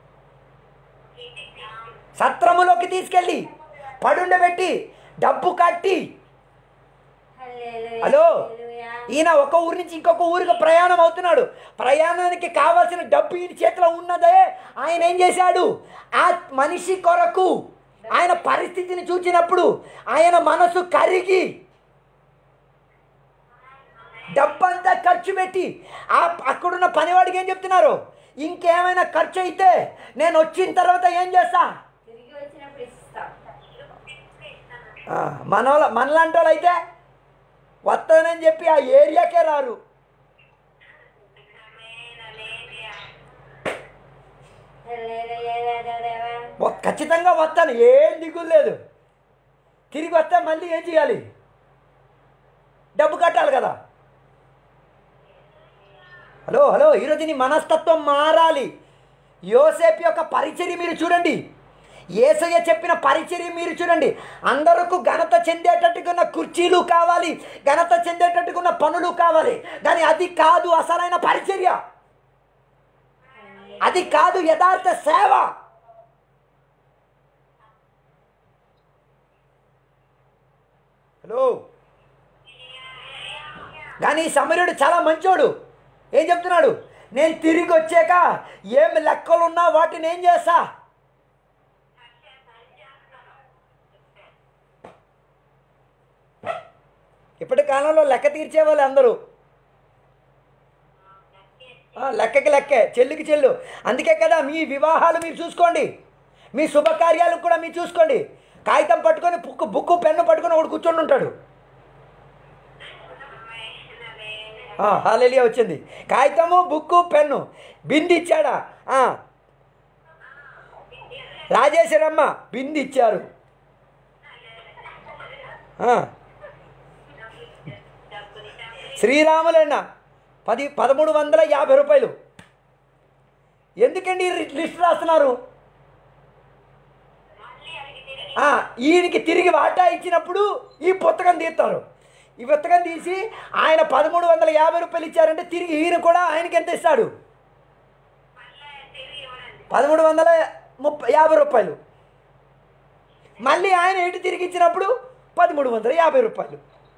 సత్రములోకి తీసుకెళ్ళి పడుండబెట్టి డబ్బు కట్టి హల్లెలూయా హలో హల్లెలూయా ఈయన ఒక ఊరి నుంచి ఇంకొక ఊరికి ప్రయాణం అవుతున్నాడు ప్రయాణానికి కావాల్సిన డబ్బు ఈయన చేతిలో ఉన్నదే ఆయన ఏం చేశాడు ఆ మనిషి కొరకు ఆయన పరిస్థితిని చూచినప్పుడు ఆయన మనసు కరిగి డబ్బంతా ఖర్చు పెట్టి ఆ అక్కడున్న పనివాడికి ఏం చెప్తున్నారు ఇంకేమైనా ఖర్చు అయితే నేను వచ్చిన తర్వాత ఏం చేస్తా తిరిగి వచ్చినప్పుడు ఇస్తాం ఆ, మన వాళ్ళ మనలాంటి వాళ్ళు అయితే వస్తానని చెప్పి ఆ ఏరియాకే రారు హల్లెలూయా రాజాదేవా వ- ఖచ్చితంగా వస్తాను ఏం దిగులు లేదు తిరిగి వస్తే మళ్ళీ ఏం చేయాలి డబ్బు కట్టాలి కదా హలో హలో ఈరోజు నీ మనస్తత్వం మారాలి యోసేపు యొక్క పరిచర్య మీరు చూడండి ఏసయ్య చెప్పిన పరిచర్య మీరు చూడండి అందరకు ఘనత చెందేటట్టుగా ఉన్న కుర్చీలు కావాలి ఘనత చెందేటట్టుగా ఉన్న పనులు కావాలి కానీ అది కాదు అసలైన పరిచర్య అది కాదు యథార్థ సేవ హలో కానీ ఈ సమరుడు చాలా మంచోడు ఏం చెప్తున్నాడు నేను తిరిగి వచ్చాక ఏం లెక్కలున్నా వాటిని ఏం చేస్తా ఇప్పటి కాలంలో లెక్క తీర్చే వాళ్ళు అందరూ ఆ, లెక్కకి లెక్కే చెల్లికి చెల్లు అందుకే కదా మీ వివాహాలు మీరు చూసుకోండి మీ శుభకార్యాలు కూడా మీరు చూసుకోండి కాగితం పట్టుకొని బుక్ బుక్ పెన్ను పట్టుకొని ఒకడు కూర్చొని ఉంటాడు హాలేలియా వచ్చింది కాగితము బుక్కు పెన్ను బింది ఇచ్చాడా ఆ. రాజేశ్వరమ్మ బింది ఇచ్చారు ఆ. శ్రీరాములన్న పది పదమూడు వందల యాభై రూపాయలు ఎందుకండి ఈ లిస్ట్ రాస్తున్నారు ఆ, ఈయనకి తిరిగి వాటా ఇచ్చినప్పుడు ఈ పుస్తకం తీస్తారు ఈ పుస్తకం తీసి ఆయన పదమూడు వందల యాభై రూపాయలు ఇచ్చారంటే తిరిగి ఈయన కూడా ఆయనకి ఎంత ఇస్తాడు పదమూడు వందల ముప్పై యాభై రూపాయలు మళ్ళీ ఆయన ఎటు తిరిగి ఇచ్చినప్పుడు పదమూడు వందల యాభై రూపాయలు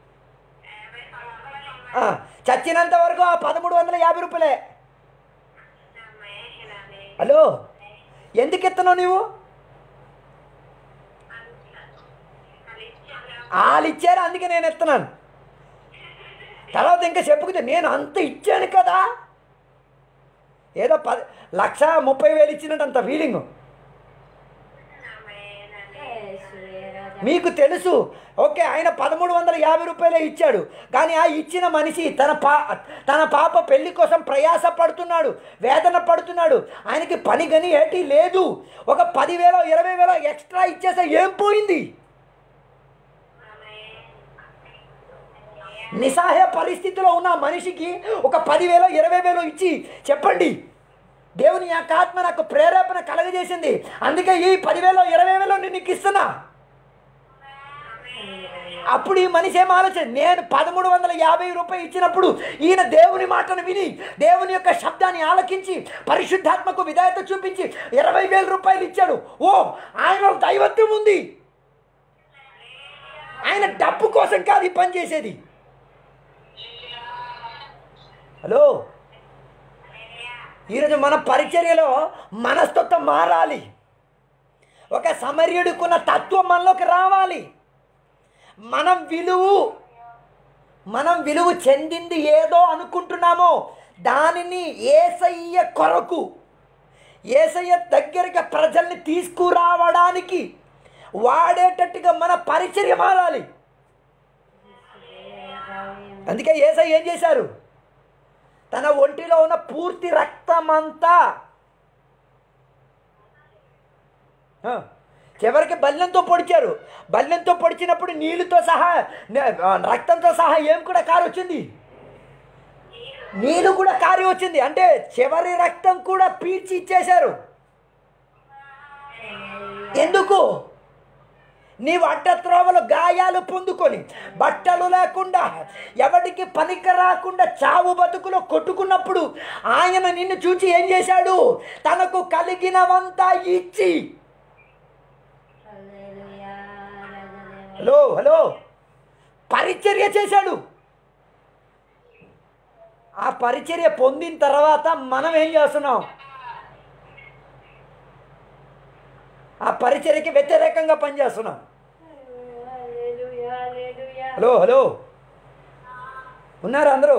ఆ, చచ్చినంత వరకు ఆ పదమూడు వందల యాభై రూపాయలే హలో ఎందుకు ఇస్తున్నావు నువ్వు వాళ్ళు ఇచ్చారు అందుకే నేను ఎత్తున్నాను తర్వాత ఇంకా చెప్పుకుంటే నేను అంత ఇచ్చాను కదా ఏదో పది లక్ష ముప్పై వేలు ఇచ్చినట్టు అంత ఫీలింగ్ యేసువే రాజా. మీకు తెలుసు ఓకే ఆయన పదమూడు వందల యాభై రూపాయలే ఇచ్చాడు కానీ ఆ ఇచ్చిన మనిషి తన పా తన పాప పెళ్లి కోసం ప్రయాస పడుతున్నాడు వేదన పడుతున్నాడు ఆయనకి పని గని ఏటి లేదు ఒక పదివేల ఇరవై వేల ఎక్స్ట్రా ఇచ్చేస్తే ఏం పోయింది నిస్సహాయ పరిస్థితిలో ఉన్న ఆ మనిషికి ఒక పదివేలు ఇరవై వేలు ఇచ్చి చెప్పండి దేవుని యొక్క ఆత్మ నాకు ప్రేరేపణ కలగజేసింది అందుకే ఈ పదివేలు ఇరవై వేలు నేను నీకు ఇస్తున్నా అప్పుడు ఈ మనిషి ఏం ఆలోచన నేను పదమూడు వందల యాభై రూపాయలు ఇచ్చినప్పుడు ఈయన దేవుని మాటను విని దేవుని యొక్క శబ్దాన్ని ఆలకించి పరిశుద్ధాత్మకు విధాయత చూపించి ఇరవై వేల రూపాయలు ఇచ్చాడు ఓ ఆయన దైవత్వం ఉంది ఆయన డబ్బు కోసం కాదు ఈ పని చేసేది హలో ఈరోజు మన పరిచర్యలో మనస్తత్వం మారాలి ఒక సమర్యుడికున్న తత్వం మనలోకి రావాలి మనం విలువ మనం విలువ చెందింది ఏదో అనుకుంటున్నామో దానిని ఏసయ్య కొరకు ఏసయ్య దగ్గరికి ప్రజల్ని తీసుకురావడానికి వాడేటట్టుగా మన పరిచర్య మారాలి అందుకే ఏసయ్య ఏం చేశారు తన ఒంటిలో ఉన్న పూర్తి రక్తమంతా ఆ, చివరికి బల్లెంతో పొడిచారు బల్లెంతో పొడిచినప్పుడు నీళ్ళతో సహా నే- ఆ, రక్తంతో సహా ఏం కూడా కారు వచ్చింది నీళ్ళు కూడా కారి వచ్చింది అంటే చివరి రక్తం కూడా పీల్చి ఇచ్చేశారు ఎందుకు నీవు అడ్డత్రోవలు గాయాలు పొందుకొని బట్టలు లేకుండా ఎవడికి పనికి రాకుండా చావు బతుకులో కొట్టుకున్నప్పుడు ఆయన నిన్ను చూచి ఏం చేశాడు తనకు కలిగినవంతా ఇచ్చి హల్లెలూయా, రాజదేవా. హలో హలో పరిచర్య చేశాడు ఆ పరిచర్య పొందిన తర్వాత మనం ఏం చేస్తున్నాం ఆ పరిచర్యకి వ్యతిరేకంగా పనిచేస్తున్నాం హల్లెలూయా, హల్లెలూయా. హలో హలో ఉన్నారా అందరూ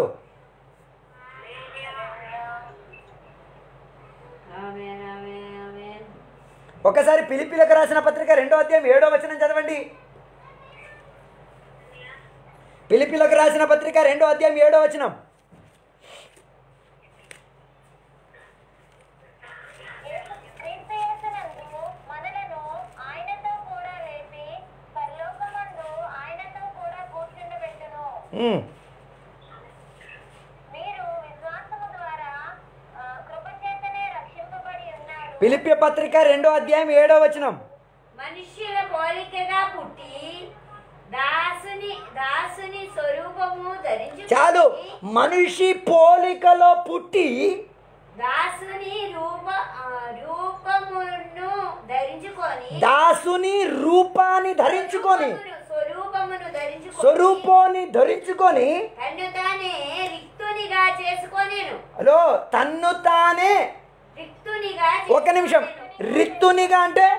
ఆమేన్, ఆమేన్, ఆమేన్. ఒకసారి పిలిపిలకు రాసిన పత్రిక రెండో అధ్యాయం ఏడో వచనం చదవండి పిలిపిలకు రాసిన పత్రిక రెండో అధ్యాయం ఏడో వచనం క్రీస్తు యేసునందు మనలను ఆయనతో కూడా లేపి పరలోకమందు ఆయనతో కూడా కూర్చుండబెట్టును ఉమ్. మీరు విశ్వాసము ద్వారా ఆ, కృప చేతనే రక్షింపబడి ఉన్నారు పిలిపి పత్రిక రెండో అధ్యాయం ఏడో వచనం మనుష్యుల పోలికగా పుట్టి దాసుని దాసుని స్వరూపము ధరించి చాలు మనిషి పోలికలో పుట్టి దాసుని రూప ఆ, రూపమును ధరించుకొని దాసుని రూపాన్ని ధరించుకొని స్వరూపమును- స్వరూపమును ధరించుకొని స్వరూపాన్ని ధరించుకొని తన్ను తానే రిక్తునిగా చేసుకొనేను హలో తన్ను తానే రిక్తునిగా ఒక నిమిషం రిత్తునిగా అంటే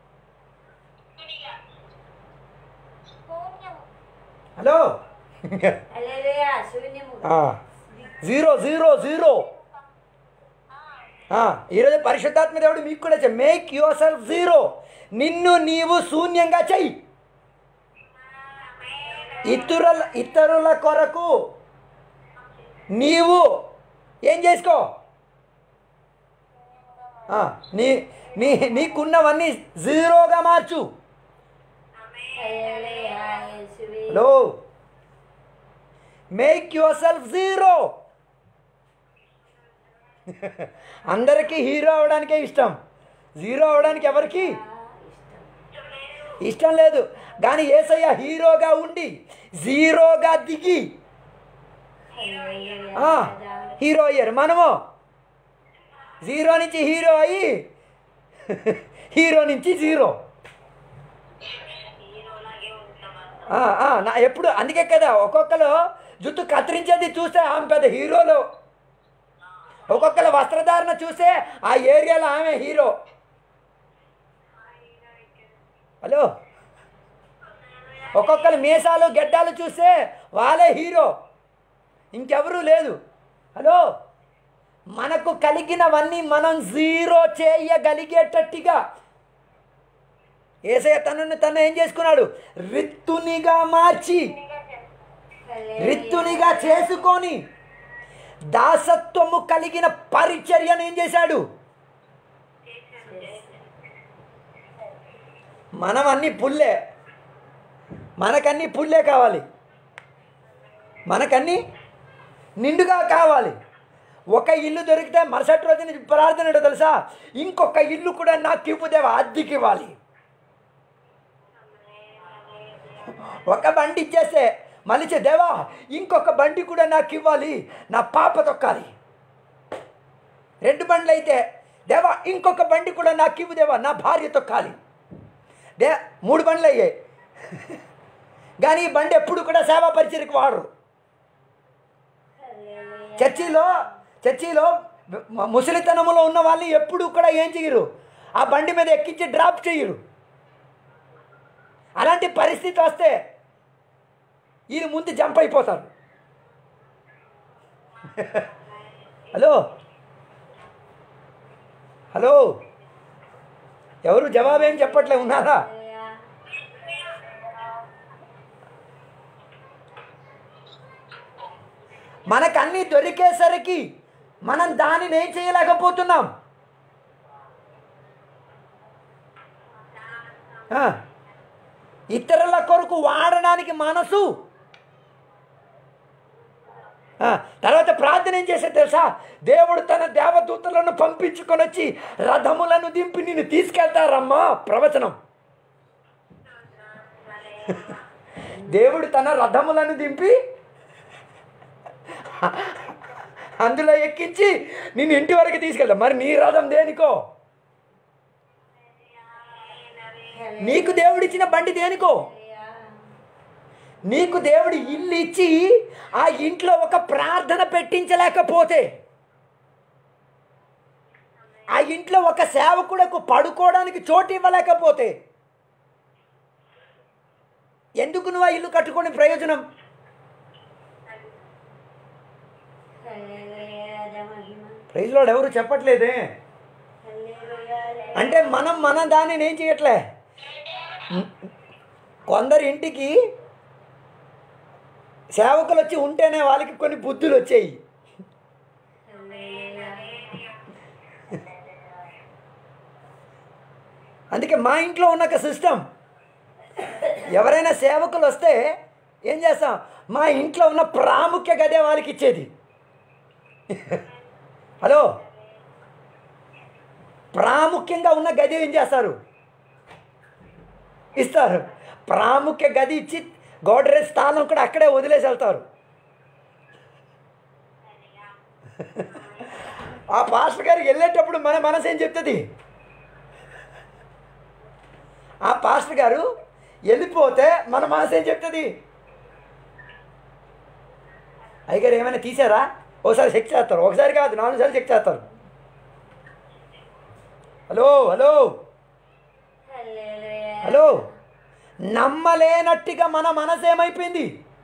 శూన్యము హలో హల్లెలూయా శూన్యము ఆ, జీరో జీరో జీరో ఆ, ఈరోజు పరిశుద్ధాత్మ దేవుడు మీకు కూడా చెప్పి మేక్ యువర్ సెల్ఫ్ జీరో నిన్ను నీవు శూన్యంగా చెయ్యి ఇతరుల ఇతరుల కొరకు నీవు ఏం చేసుకో ఆ, నీ నీ నీకున్నవన్నీ జీరోగా మార్చు హల్లెలూయా యేసువే hello make yourself zero అందరికీ హీరో అవడానికే ఇష్టం జీరో అవడానికి ఎవరికి ఇష్టం లేదు కానీ ఏసయ్య హీరోగా ఉండి జీరోగా దిగి ఆ, హీరో అయ్యారు మనము జీరో నుంచి హీరో అయ్యి హీరో నుంచి జీరో ఆ, ఆ, నా ఎప్పుడు అందుకే కదా ఒక్కొక్కరు జుట్టు కత్తిరించేది చూస్తే ఆమె పెద్ద హీరోలు ఒక్కొక్కరు వస్త్రధారణ చూస్తే ఆ ఏరియాలో ఆమె హీరో హలో ఒక్కొక్కరు మీసాలు గెడ్డాలు చూస్తే వాళ్ళే హీరో ఇంకెవరూ లేదు హలో మనకు కలిగినవన్నీ మనం జీరో చేయగలిగేటట్టుగా ఏసయ్య తనను తను ఏం చేసుకున్నాడు రిత్తునిగా మార్చి రిత్తునిగా చేసుకొని దాసత్వము కలిగిన పరిచర్యను ఏం చేశాడు మనం అన్ని పుల్లే మనకన్నీ పుల్లే కావాలి మనకన్నీ నిండుగా కావాలి ఒక ఇల్లు దొరికితే మరుసటి రోజున ప్రార్థన ఏంటో తెలుసా ఇంకొక ఇల్లు కూడా నాకు ఇవ్వదేవా అద్దెకి ఇవ్వాలి ఒక బండి ఇచ్చేస్తే మళ్ళీ చే- దేవా ఇంకొక బండి కూడా నాకు ఇవ్వాలి నా పాప తొక్కాలి రెండు బండ్లు అయితే దేవా ఇంకొక బండి కూడా నాకు ఇవ్వు దేవా నా భార్య తొక్కాలి దే మూడు బండ్లు అయ్యాయి కానీ ఈ బండి ఎప్పుడు కూడా సేవా పరిచయకు వాడరు చర్చిలో చర్చిలో మ- ముసలితనములో ఉన్న వాళ్ళని ఎప్పుడు కూడా ఏం చేయరు ఆ బండి మీద ఎక్కించి డ్రాప్ చేయరు అలాంటి పరిస్థితి వస్తే ఈయన ముందు జంప్ అయిపోతారు హలో హలో ఎవరు జవాబేం చెప్పట్లే ఉన్నారా మనకు అన్నీ దొరికేసరికి మనం దానిని ఏం చేయలేకపోతున్నాం ఆ, ఇతరుల కొరకు వాడడానికి మనసు ఆ, తర్వాత ప్రార్థన ఏం చేసే తెలుసా దేవుడు తన దేవదూతలను పంపించుకొని వచ్చి రథములను దింపి నిన్ను తీసుకెళ్తారమ్మా ప్రవచనం దేవుడు తన రథములను దింపి అందులో ఎక్కించి నిన్ను ఇంటి వరకు తీసుకెళ్తా మరి నీ రథం దేనికో నీకు దేవుడిచ్చిన బండి దేనికో నీకు దేవుడు ఇల్లు ఇచ్చి ఆ ఇంట్లో ఒక ప్రార్థన పెట్టించలేకపోతే ఆ ఇంట్లో ఒక సేవకులకు పడుకోవడానికి చోటు ఇవ్వలేకపోతే ఎందుకు నువ్వు ఆ ఇల్లు కట్టుకొని ప్రయోజనం ప్రైజ్లో ఎవరు చెప్పట్లేదే అంటే మనం మన దానిని ఏం చేయట్లే కొందరి ఇంటికి సేవకులు వచ్చి ఉంటేనే వాళ్ళకి కొన్ని బుద్ధులు వచ్చాయి అందుకే మా ఇంట్లో ఉన్న ఒక సిస్టమ్ ఎవరైనా సేవకులు వస్తే ఏం చేస్తాం మా ఇంట్లో ఉన్న ప్రాముఖ్య గదే వాళ్ళకి ఇచ్చేది హలో ప్రాముఖ్యంగా ఉన్న గది ఏం చేస్తారు ఇస్తారు ప్రాముఖ్య గది ఇచ్చి గోడరేజ్ స్థానం కూడా అక్కడే వదిలేసి వెళ్తారు ఆ పాస్టర్ గారికి వెళ్ళేటప్పుడు మన మనసు ఏం చెప్తుంది ఆ పాస్టర్ గారు వెళ్ళిపోతే మన మనసు ఏం చెప్తుంది అయ్యగారు ఏమైనా తీసారా ఒకసారి చెక్ చేస్తారు ఒకసారి కాదు నాలుగు సార్లు చెక్ చేస్తారు హలో హలో హలో నమ్మలేనట్టుగా మన మనసు ఏమైపోయింది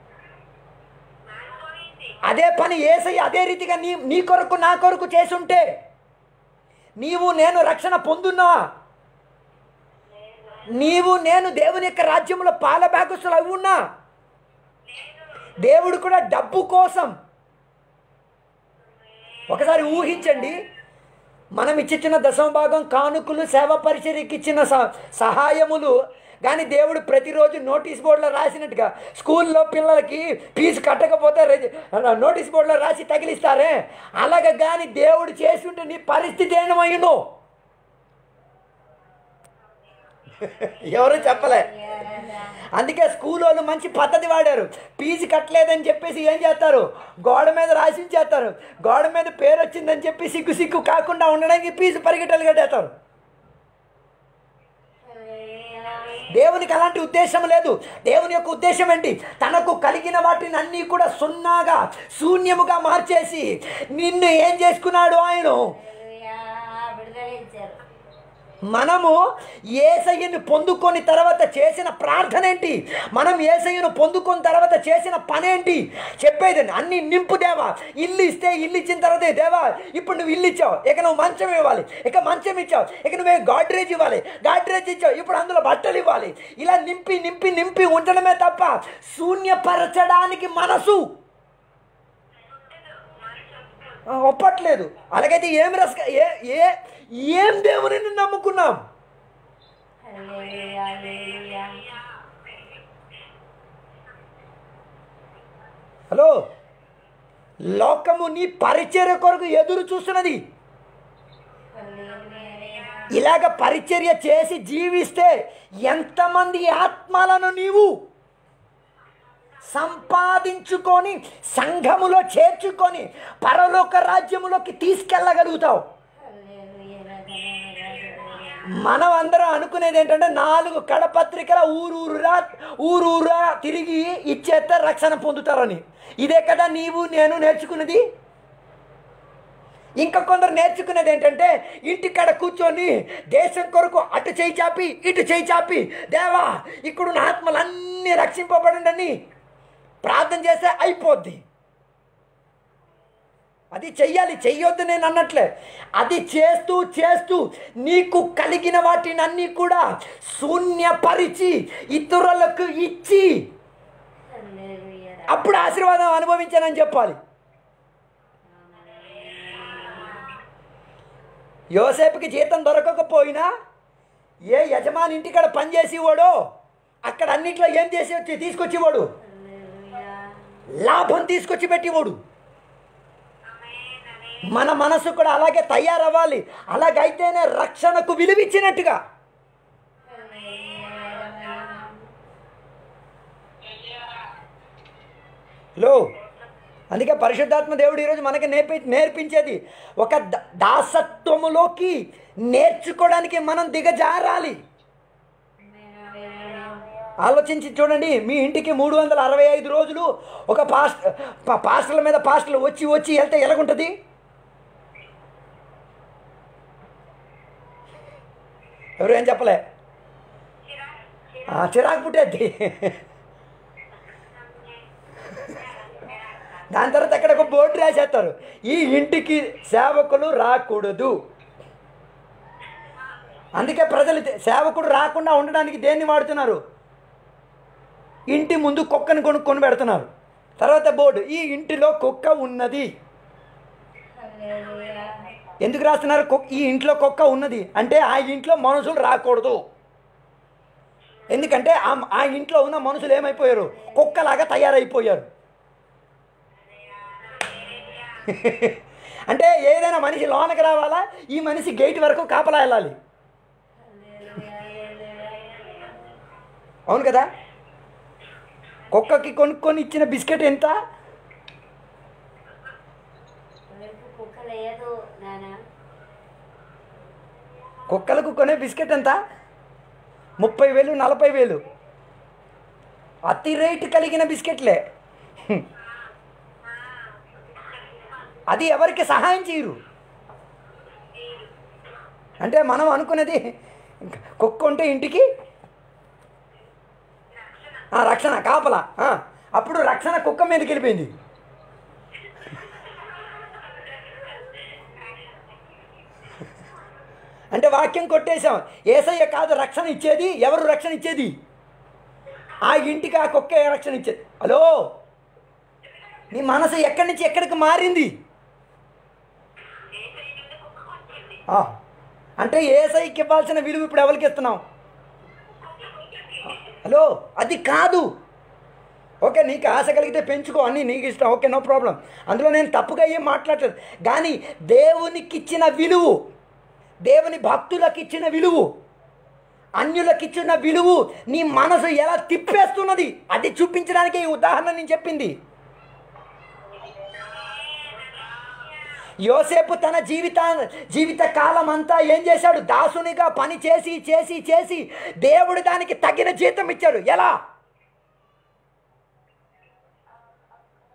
అదే పని ఏసై అదే రీతిగా నీ నీ కొరకు నా కొరకు చేసుంటే నీవు నేను రక్షణ పొందున్నావా నీవు నేను దేవుని యొక్క రాజ్యంలో పాల బ్యాగుస్తులు అవి ఉన్నా దేవుడు కూడా డబ్బు కోసం ఒకసారి ఊహించండి మనం ఇచ్చిచ్చిన దశమ భాగం కానుకలు సేవ పరిచర్యకి ఇచ్చిన స- సహాయములు కానీ దేవుడు ప్రతిరోజు నోటీస్ బోర్డులో రాసినట్టుగా స్కూల్లో పిల్లలకి ఫీజు కట్టకపోతే రెజి- నోటీస్ బోర్డులో రాసి తగిలిస్తారే అలాగ కానీ దేవుడు చేసి ఉంటే నీ పరిస్థితి ఏమయ్యును ఎవరు చెప్పలే అందుకే స్కూల్ వాళ్ళు మంచి పద్ధతి వాడారు ఫీజు కట్టలేదని చెప్పేసి ఏం చేస్తారు గోడ మీద రాసి చేస్తారు గోడ మీద పేరు వచ్చిందని చెప్పి సిగ్గు సిగ్గు కాకుండా ఉండడానికి ఫీజు పరిగెట్టలు కట్టేస్తారు దేవునికి అలాంటి ఉద్దేశం లేదు దేవుని యొక్క ఉద్దేశం ఏంటి తనకు కలిగిన వాటిని అన్నీ కూడా సున్నాగా శూన్యముగా మార్చేసి నిన్ను ఏం చేసుకున్నాడు ఆయన విడుదల ఇచ్చారు మనము ఏసయ్యను పొందుకొని తర్వాత చేసిన ప్రార్థన ఏంటి మనం ఏసయ్యను పొందుకొని తర్వాత చేసిన పని ఏంటి చెప్పేది అన్ని నింపు దేవా ఇల్లు ఇస్తే ఇల్లు ఇచ్చిన తర్వాత దేవా ఇప్పుడు నువ్వు ఇల్లు ఇచ్చావు ఇక నువ్వు మంచం ఇవ్వాలి ఇక మంచం ఇచ్చావు ఇక నువ్వే గాడ్రేజ్ ఇవ్వాలి గాడ్రేజ్ ఇచ్చావు ఇప్పుడు అందులో బట్టలు ఇవ్వాలి ఇలా నింపి నింపి నింపి ఉంచడమే తప్ప శూన్యపరచడానికి మనసు ఆ, ఒప్పట్లేదు అలాగైతే ఏం రస ఏ ఏ ఏం దేవుని నమ్ముకున్నాం హల్లెలూయా హల్లెలూయా హలో లోకము నీ పరిచర్య కొరకు ఎదురు చూస్తున్నది హల్లెలూయా ఇలాగ పరిచర్య చేసి జీవిస్తే ఎంతమంది ఆత్మలను నీవు సంపాదించుకొని సంఘములో చేర్చుకొని పరలోక రాజ్యములోకి తీసుకెళ్ళగలుగుతావు మనం అందరం అనుకునేది ఏంటంటే నాలుగు కడపత్రికల ఊరూరురా ఊరూరా తిరిగి ఇచ్చేస్తే రక్షణ పొందుతారని ఇదే కదా నీవు నేను నేర్చుకున్నది ఇంకా కొందరు నేర్చుకునేది ఏంటంటే ఇంటికాడ కూర్చొని దేశం కొరకు అటు చేయి చాపి ఇటు చేయి చాపి దేవా ఇక్కడున్న ఆత్మలన్నీ రక్షింపబడండి అని ప్రార్థన చేస్తే అయిపోద్ది అది చెయ్యాలి చెయ్యొద్దు నేను అన్నట్లే అది చేస్తూ చేస్తూ నీకు కలిగిన వాటిని అన్నీ కూడా శూన్యపరిచి ఇతరులకు ఇచ్చి హల్లెలూయా అప్పుడు ఆశీర్వాదం అనుభవించానని చెప్పాలి యోసేపుకి జీతం దొరకకపోయినా ఏ యజమాని ఇంటికాడ పనిచేసేవాడో అక్కడ అన్నిట్లో ఏం చేసి వచ్చి తీసుకొచ్చేవాడు హల్లెలూయా లాభం తీసుకొచ్చి పెట్టేవాడు మన మనసు కూడా అలాగే తయారవ్వాలి అలాగైతేనే రక్షణకు విలువిచ్చినట్టుగా లో అందుకే పరిశుద్ధాత్మ దేవుడు ఈరోజు మనకి నేర్పి నేర్పించేది ఒక ద- దాసత్వములోకి నేర్చుకోవడానికి మనం దిగజారాలి ఆలోచించి చూడండి మీ ఇంటికి మూడు వందల అరవై ఐదు రోజులు ఒక పాస్ట్ పా- పాస్టర్ల మీద పాస్టర్లు వచ్చి వచ్చి వెళ్తే ఎలాగుంటుంది ఎవరు ఏం చెప్పలే ఆ, చిరాకు పుట్టేద్ది దాని తర్వాత అక్కడ ఒక బోర్డు రాసేస్తారు ఈ ఇంటికి సేవకులు రాకూడదు అందుకే ప్రజలు తే- సేవకుడు రాకుండా ఉండడానికి దేన్ని వాడుతున్నారు ఇంటి ముందు కుక్కని కొనుక్కొని పెడుతున్నారు తర్వాత బోర్డు ఈ ఇంటిలో కుక్క ఉన్నది హల్లెలూయా ఎందుకు రాస్తున్నారు కుక్- ఈ ఇంట్లో కుక్క ఉన్నది అంటే ఆ ఇంట్లో మనుషులు రాకూడదు ఎందుకంటే ఆ ఆ ఇంట్లో ఉన్న మనుషులు ఏమైపోయారు కుక్కలాగా తయారైపోయారు అంటే ఏదైనా మనిషి లోనకి రావాలా ఈ మనిషి గేట్ వరకు కాపలా వెళ్ళాలి అవును కదా కుక్కకి కొనుక్కొని ఇచ్చిన బిస్కెట్ ఎంత రేపు కుక్క లేదు నాన్న కుక్కలకు కొనే బిస్కెట్ ఎంత ముప్పై వేలు నలభై వేలు అతి రేటు కలిగిన బిస్కెట్లే హ్మ్. అది ఎవరికి సహాయం చేయరు అంటే మనం అనుకునేది కుక్క ఉంటే ఇంటికి ఆ, రక్షణ కాపలా ఆ, అప్పుడు రక్షణ కుక్క మీదకి వెళ్ళిపోయింది అంటే వాక్యం కొట్టేశాం ఏసయ్య కాదు రక్షణ ఇచ్చేది ఎవరు రక్షణ ఇచ్చేది ఆ ఇంటికి ఆ కుక్క రక్షణ ఇచ్చేది హలో నీ మనసు ఎక్కడి నుంచి ఎక్కడికి మారింది ఆ, అంటే ఏసైకి ఇవ్వాల్సిన విలువ ఇప్పుడు ఎవరికి ఇస్తున్నాం హలో అది కాదు ఓకే నీకు ఆశ కలిగితే పెంచుకో అన్నీ నీకు ఇష్టం ఓకే నో ప్రాబ్లం అందులో నేను తప్పుగా ఏం మాట్లాడలేదు కానీ దేవునికి ఇచ్చిన విలువ దేవుని భక్తులకు ఇచ్చిన విలువ అన్యులకు ఇచ్చిన విలువ నీ మనసు ఎలా తిప్పేస్తున్నది అది చూపించడానికే ఈ ఉదాహరణ నేను చెప్పింది యోసేపు తన జీవిత జీవిత కాలం అంతా ఏం చేశాడు దాసునిగా పని చేసి చేసి చేసి దేవుడు దానికి తగిన జీతం ఇచ్చాడు ఎలా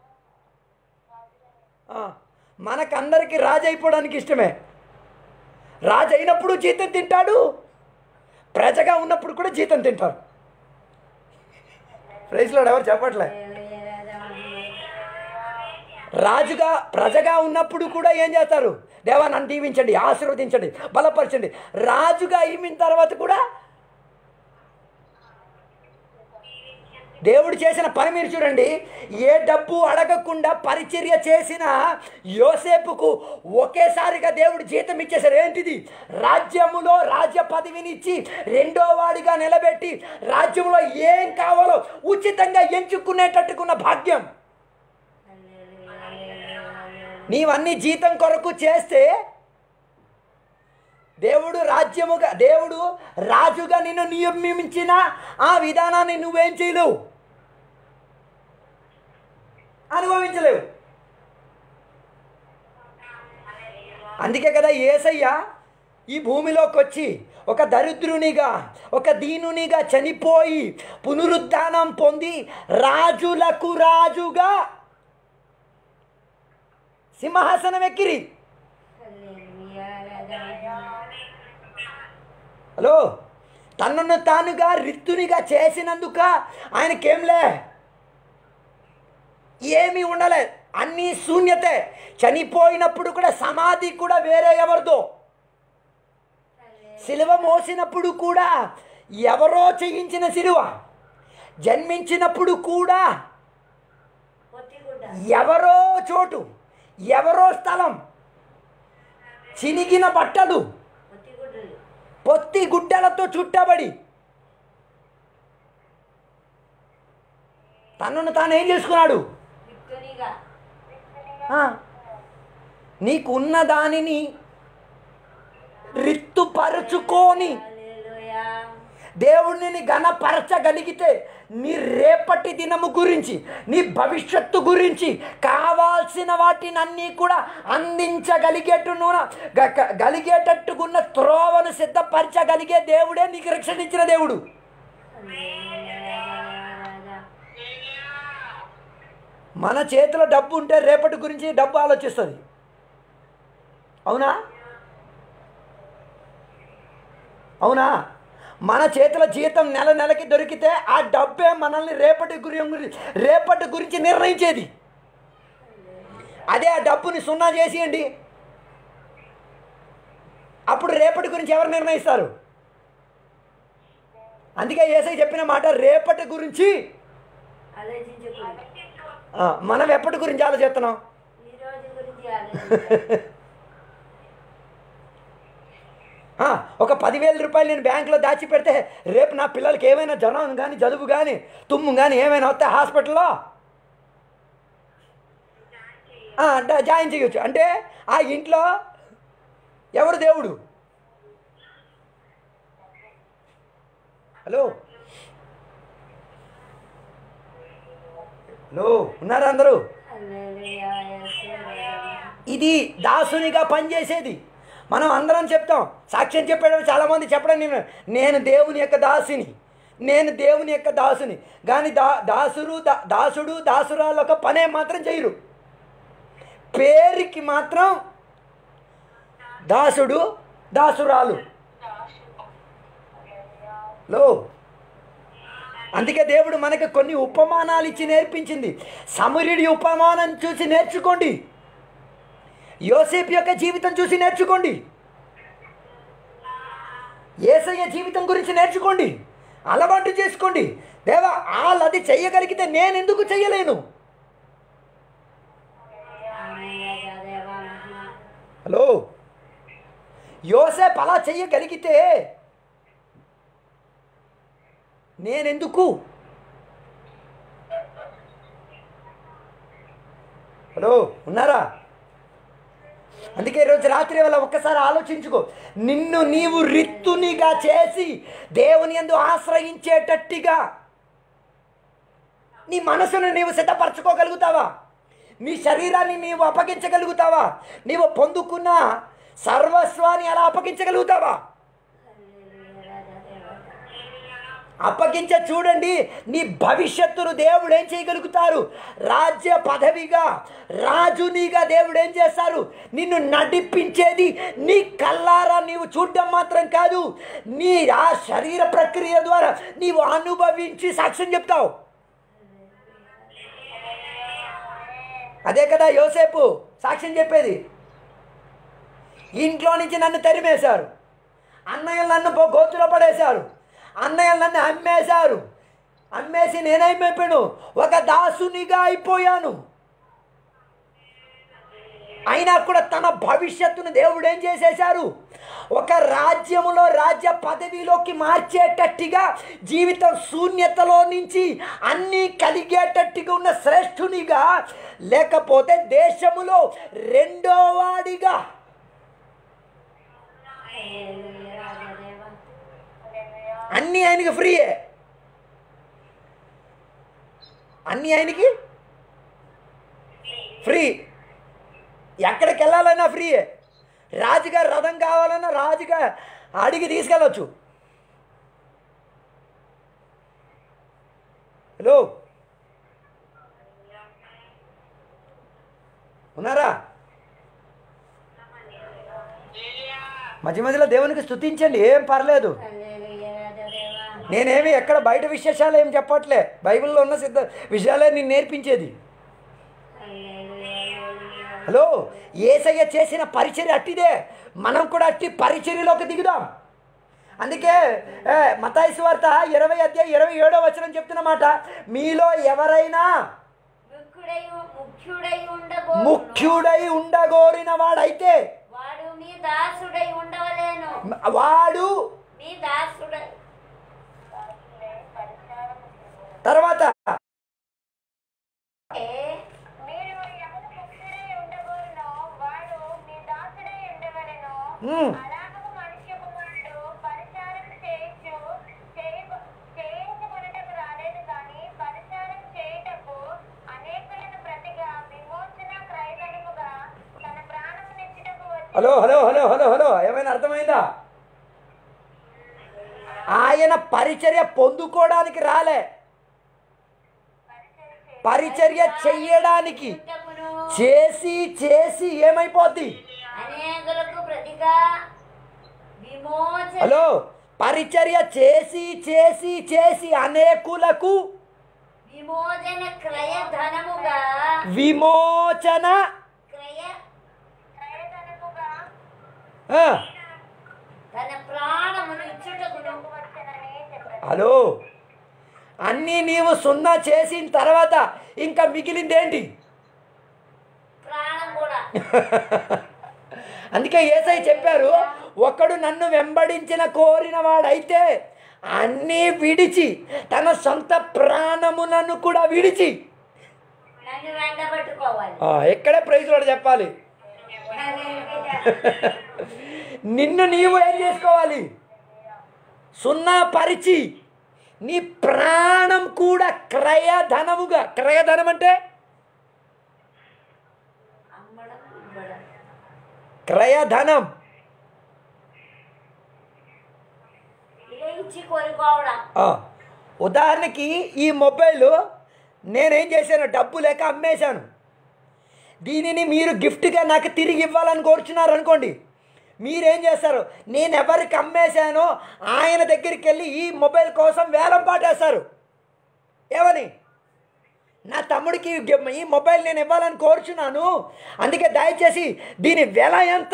ఆ, మనకందరికీ రాజు అయిపోవడానికి ఇష్టమే రాజు అయినప్పుడు జీతం తింటాడు ప్రజగా ఉన్నప్పుడు కూడా జీతం తింటారు ప్రైజ్లో ఎవరు చెప్పట్లే రాజుగా ప్రజగా ఉన్నప్పుడు కూడా ఏం చేస్తారు దేవా నన్ను దీవించండి ఆశీర్వదించండి బలపరచండి రాజుగా అయిన తర్వాత కూడా దేవుడు చేసిన పని మీరు చూడండి ఏ డబ్బు అడగకుండా పరిచర్య చేసిన యోసేపుకు ఒకేసారిగా దేవుడు జీతం ఇచ్చేశారు ఏంటిది రాజ్యములో రాజ్య పదవిని ఇచ్చి రెండో వాడిగా నిలబెట్టి రాజ్యంలో ఏం కావాలో ఉచితంగా ఎంచుకునేటట్టుకున్న భాగ్యం నీవన్నీ జీతం కొరకు చేస్తే దేవుడు రాజ్యముగా దేవుడు రాజుగా నిన్ను నియమించిన ఆ విధానాన్ని నువ్వేం చేయలేవు అనుభవించలేవు అందుకే కదా ఏసయ్య ఈ భూమిలోకి వచ్చి ఒక దరిద్రునిగా ఒక దీనునిగా చనిపోయి పునరుద్ధానం పొంది రాజులకు రాజుగా సింహాసనం ఎక్కిరి హలో తనను తానుగా రిత్తునిగా చేసినందుక ఆయనకేంలే ఏమీ ఉండలే అన్నీ శూన్యతే చనిపోయినప్పుడు కూడా సమాధి కూడా వేరే ఎవరిదో సిలువ మోసినప్పుడు కూడా ఎవరో చేయించిన సిలువ జన్మించినప్పుడు కూడా పొత్తిగుడ్డ ఎవరో చోటు ఎవరో స్థలం చినిగిన బట్టలు పొత్తిగుడ్డలు పొత్తి గుడ్డలతో చుట్టబడి తనను తాను ఏం చేసుకున్నాడు విక్టరీగా ఆ, నీకున్న దానిని రిత్తుపరుచుకొని హల్లెలూయా దేవుడిని గణపరచగలిగితే నీ రేపటి దినము గురించి నీ భవిష్యత్తు గురించి కావాల్సిన వాటిని అన్నీ కూడా అందించగలిగేట్టును గ- గ- గలిగేటట్టుకున్న త్రోవను సిద్ధపరచగలిగే దేవుడే నీకు రక్షణ ఇచ్చిన దేవుడు మన చేతిలో డబ్బు ఉంటే రేపటి గురించి డబ్బు ఆలోచిస్తుంది అవునా అవునా మన చేతిలో జీతం నెల నెలకి దొరికితే ఆ డబ్బే మనల్ని రేపటి గురి రేపటి గురించి నిర్ణయించేది అదే ఆ డబ్బుని సున్నా చేసేయండి అప్పుడు రేపటి గురించి ఎవరు నిర్ణయిస్తారు అందుకే ఏసై చెప్పిన మాట రేపటి గురించి ఆలోచించకూడదు ఆ, మనం ఎప్పటి గురించి ఆలోచిస్తున్నాం ఈ రోజు గురించి ఆలోచించాలి ఆ, ఒక పదివేల రూపాయలు నేను బ్యాంకులో దాచిపెడితే రేపు నా పిల్లలకి ఏమైనా జ్వరం కానీ జలుబు కానీ తుమ్ము కానీ ఏమైనా వస్తే హాస్పిటల్లో ఆ, డ- జాయిన్ చేయొచ్చు అంటే ఆ ఇంట్లో ఎవరు దేవుడు హలో హలో ఉన్నారా అందరూ హల్లెలూయా యేసయ్యా. ఇది దాసునిగా పనిచేసేది మనం అందరం చెప్తాం సాక్ష్యం చెప్పడం చాలామంది చెప్పడం నేను నేను దేవుని యొక్క దాసిని నేను దేవుని యొక్క దాసుని కానీ దా దాసుడు దా దాసుడు దాసురాలు ఒక పనే మాత్రం చేయరు పేరుకి మాత్రం దాసుడు దాసురాలు లో అందుకే దేవుడు మనకి కొన్ని ఉపమానాలు ఇచ్చి నేర్పించింది సమురుడి ఉపమానం చూసి నేర్చుకోండి యోసేపు యొక్క జీవితం చూసి నేర్చుకోండి ఏసయ్య జీవితం గురించి నేర్చుకోండి అలవాటు చేసుకోండి దేవా వాళ్ళు అది చెయ్యగలిగితే నేను ఎందుకు చెయ్యలేను ఆమేన్ దేవా మహిమ. హలో యోసేపు అలా చెయ్యగలిగితే నేనెందుకు హలో ఉన్నారా అందుకే ఈరోజు రాత్రి వేళ ఒక్కసారి ఆలోచించుకో నిన్ను నీవు రిత్తునిగా చేసి దేవుని యందు ఆశ్రయించేటట్టుగా నీ మనసును నీవు సిద్ధపరచుకోగలుగుతావా నీ శరీరాన్ని నీవు అప్పగించగలుగుతావా నీవు పొందుకున్న సర్వస్వాన్ని అలా అప్పగించగలుగుతావా హల్లెలూయా రాజా దేవా. అప్పగించ చూడండి నీ భవిష్యత్తును దేవుడు ఏం చేయగలుగుతారు రాజ్య పదవిగా రాజునిగా దేవుడు ఏం చేస్తారు నిన్ను నడిపించేది నీ కల్లారా నీవు చూడటం మాత్రం కాదు నీ ఆ శరీర ప్రక్రియ ద్వారా నీవు అనుభవించి సాక్ష్యం చెప్తావు అదే కదా యోసేపు సాక్ష్యం చెప్పేది ఇంట్లో నుంచి నన్ను తరిమేశారు అన్నయ్యలు నన్ను పో- గోతులో పడేశారు అన్నయ్యలు నన్ను అమ్మేశారు అమ్మేసి నేనేమైపోయాను ఒక దాసునిగా అయిపోయాను అయినా కూడా తన భవిష్యత్తును దేవుడు ఏం చేసేశారు ఒక రాజ్యములో రాజ్య పదవిలోకి మార్చేటట్టుగా జీవితం శూన్యతలో నుంచి అన్నీ కలిగేటట్టుగా ఉన్న శ్రేష్ఠునిగా లేకపోతే దేశములో రెండో వాడిగా హల్లెలూయా, రాజదేవా. అన్నీ ఆయనకి ఫ్రీయే అన్నీ ఆయనకి ఫ్రీ ఎక్కడికి వెళ్ళాలన్నా ఫ్రీయే రాజుగారు రథం కావాలన్నా రాజుగా అడిగి తీసుకెళ్ళొచ్చు హలో ఉన్నారా మధ్య మధ్యలో దేవునికి స్తుతించండి ఏం పర్లేదు హల్లెలూయా, రాజదేవా. నేనేమి ఎక్కడ బయట విశేషాలు ఏం చెప్పట్లే బైబిల్లో ఉన్న సిద్ధ విషయాలే నేను నేర్పించేది హల్లెలూయా, హల్లెలూయా. హలో ఏసయ్య చేసిన పరిచర్య అట్టిదే మనం కూడా అట్టి పరిచర్యలోకి దిగుదాం అందుకే ఏ, మతాయి సువార్త ఇరవై అధ్యాయం ఇరవై ఏడో వచనం చెప్తున్నమాట మీలో ఎవరైనా ముఖ్యుడై ముఖ్యుడై ఉండబో ముఖ్యుడై ఉండగోరిన వాడైతే వాడు మీ దాసుడై ఉండవలేను వాడు మీ దాసుడై తర్వాత ఏ, మీరు ఎవరు ముఖ్యుడై ఉండగోరునో వాడు మీ దాసుడై ఉండవలెను ఉమ్, అలాగూ మనుష్య కుమారుడు పరిచారం చేయించు చేయ- చేయించుకొనుటకు రాలేదు కానీ పరిచారం చేయుటకు అనేకులను ప్రతిగా విమోచన క్రయధనముగా తన ప్రాణమునిచ్చుటకు వచ్చి hello hello hello hello hello ఏమైనా అర్థమైందా ఆయన పరిచర్య పొందుకోవడానికి రాలే పరిచర్య చెయ్యడానికి యుద్ధమును చేసి చేసి ఏమైపోద్ది అనేకులకు ప్రతిగా విమోచన హలో పరిచర్య చేసి చేసి చేసి అనేకులకు విమోచన క్రయ ధనముగా విమోచన క్రయ క్రయధనముగా ఆ, తన ప్రాణమును ఇచ్చుటకును వచ్చనని చెప్పారు హలో అన్నీ నీవు సున్నా చేసిన తర్వాత ఇంకా మిగిలిందేంటి ప్రాణం కూడా అందుకే ఏసై చెప్పారు ఒకడు నన్ను వెంబడించిన కోరిన వాడైతే అన్నీ విడిచి తన సొంత ప్రాణమునను కూడా విడిచి నన్ను వెంటబెట్టుకోవాలి ఆ, ఎక్కడే ప్రైజ్ వాడు చెప్పాలి నిన్ను నీవు ఏం చేసుకోవాలి సున్నా పరిచి నీ ప్రాణం కూడా క్రయధనముగా క్రయధనం అంటే అమ్మడం ఇవ్వడం క్రయధనం ఇలా ఇచ్చి కోరుకోవడం ఆ, ఉదాహరణకి ఈ మొబైల్ నేనేం చేశాను డబ్బు లేక అమ్మేశాను దీనిని మీరు గిఫ్ట్గా నాకు తిరిగి ఇవ్వాలని కోరుచున్నారు అనుకోండి మీరేం చేస్తారు నేను ఎవరికి అమ్మేశానో ఆయన దగ్గరికి వెళ్ళి ఈ మొబైల్ కోసం వేలం పాటేస్తారు ఏమని నా తమ్ముడికి ఈ గి- ఈ మొబైల్ నేను ఇవ్వాలని కోరుచున్నాను అందుకే దయచేసి దీని వెల ఎంత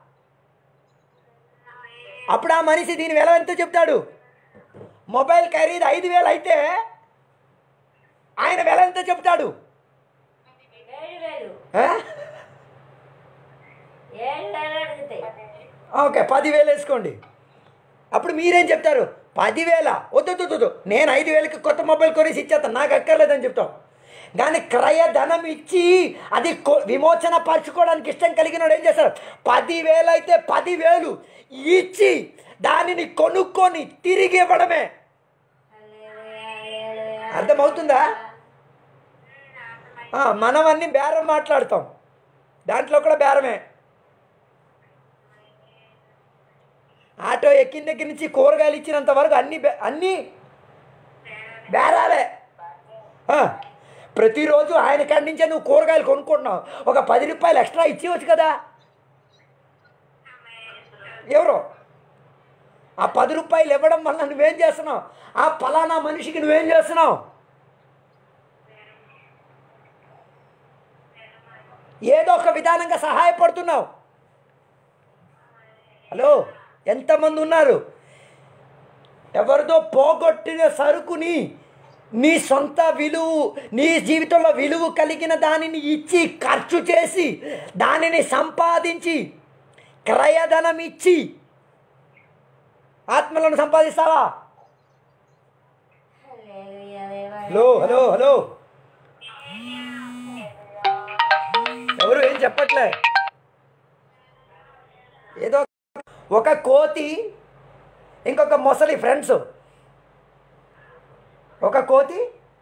అప్పుడు ఆ మనిషి దీని వెల ఎంత చెప్తాడు మొబైల్ ఖరీదు ఐదు వేలు అయితే ఆయన వెల ఎంత చెప్తాడు ఏడు వేలు ఆ? ఏడు వేలు అడిగితే ఓకే పదివేలు వేసుకోండి అప్పుడు మీరేం చెప్తారు పదివేల వద్దు వద్దు, వద్దు నేను ఐదు వేలకి కొత్త మొబైల్ కొనేసి ఇచ్చేస్తాను నాకు అక్కర్లేదని చెప్తాం కానీ క్రయ ధనం ఇచ్చి అది కొ- విమోచన పరచుకోవడానికి ఇష్టం కలిగినోడు ఏం చేస్తారు పదివేలు అయితే పదివేలు ఇచ్చి దానిని కొనుక్కొని తిరిగి ఇవ్వడమే అర్థమవుతుందా ఆ, మనం అన్ని బేరం మాట్లాడతాం దాంట్లో కూడా బేరమే ఆటో ఎక్కిన దగ్గర నుంచి కూరగాయలు ఇచ్చినంత వరకు అన్ని బే- అన్నీ బేరాలే ఆ, ప్రతిరోజు ఆయన కాడి నుంచే నువ్వు కూరగాయలు కొనుక్కుంటున్నావు ఒక పది రూపాయలు ఎక్స్ట్రా ఇచ్చేవచ్చు కదా ఎవరు ఆ పది రూపాయలు ఇవ్వడం వల్ల నువ్వేం చేస్తున్నావు ఆ ఫలానా మనిషికి నువ్వేం చేస్తున్నావు ఏదో ఒక విధానంగా సహాయపడుతున్నావు హలో ఎంతమంది ఉన్నారు ఎవరిదో పోగొట్టిన సరుకుని నీ సొంత విలువ నీ జీవితంలో విలువ కలిగిన దానిని ఇచ్చి ఖర్చు చేసి దానిని సంపాదించి క్రయధనం ఇచ్చి ఆత్మలను సంపాదిస్తావా హల్లెలూయా దేవా. హలో హలో హలో ఎవరు ఏం చెప్పట్లే ఏదో ఒక కోతి ఇంకొక మొసలి ఫ్రెండ్స్ ఒక కోతి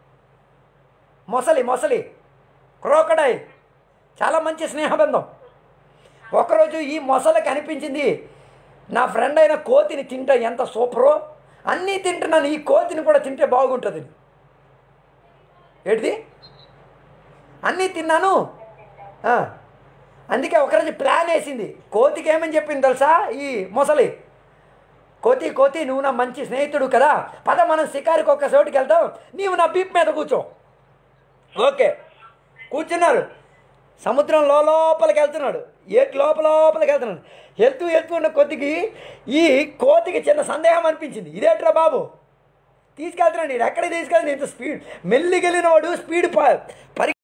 మొసలి మొసలి క్రోకడైల్ చాలా మంచి స్నేహబంధం ఒకరోజు ఈ మొసలికి అనిపించింది నా ఫ్రెండ్ అయిన కోతిని తింటా ఎంత సూపరో అన్నీ తింటున్నాను ఈ కోతిని కూడా తింటే బాగుంటుంది ఏంటిది అన్నీ తిన్నాను ఆ, అందుకే ఒకరోజు ప్లాన్ వేసింది కోతికి ఏమని చెప్పింది తెలుసా ఈ మొసలి కోతి కోతి నువ్వు నా మంచి స్నేహితుడు కదా పద మనం షికారికి ఒక చోటుకి వెళ్తాం నీవు నా బీప్ మీద కూర్చో ఓకే కూర్చున్నారు సముద్రం లో లోపలికి వెళ్తున్నాడు ఏటి లోపల లోపలికి వెళ్తున్నాడు వెళ్తూ వెళ్తూ ఉన్న కొద్దికి ఈ కోతికి చిన్న సందేహం అనిపించింది ఇదేట్రా బాబు తీసుకెళ్తున్నాడు ఇది ఎక్కడికి తీసుకెళ్ళి ఇంత స్పీడ్ మెల్లిగెళ్ళిన వాడు స్పీడ్ ప- పరి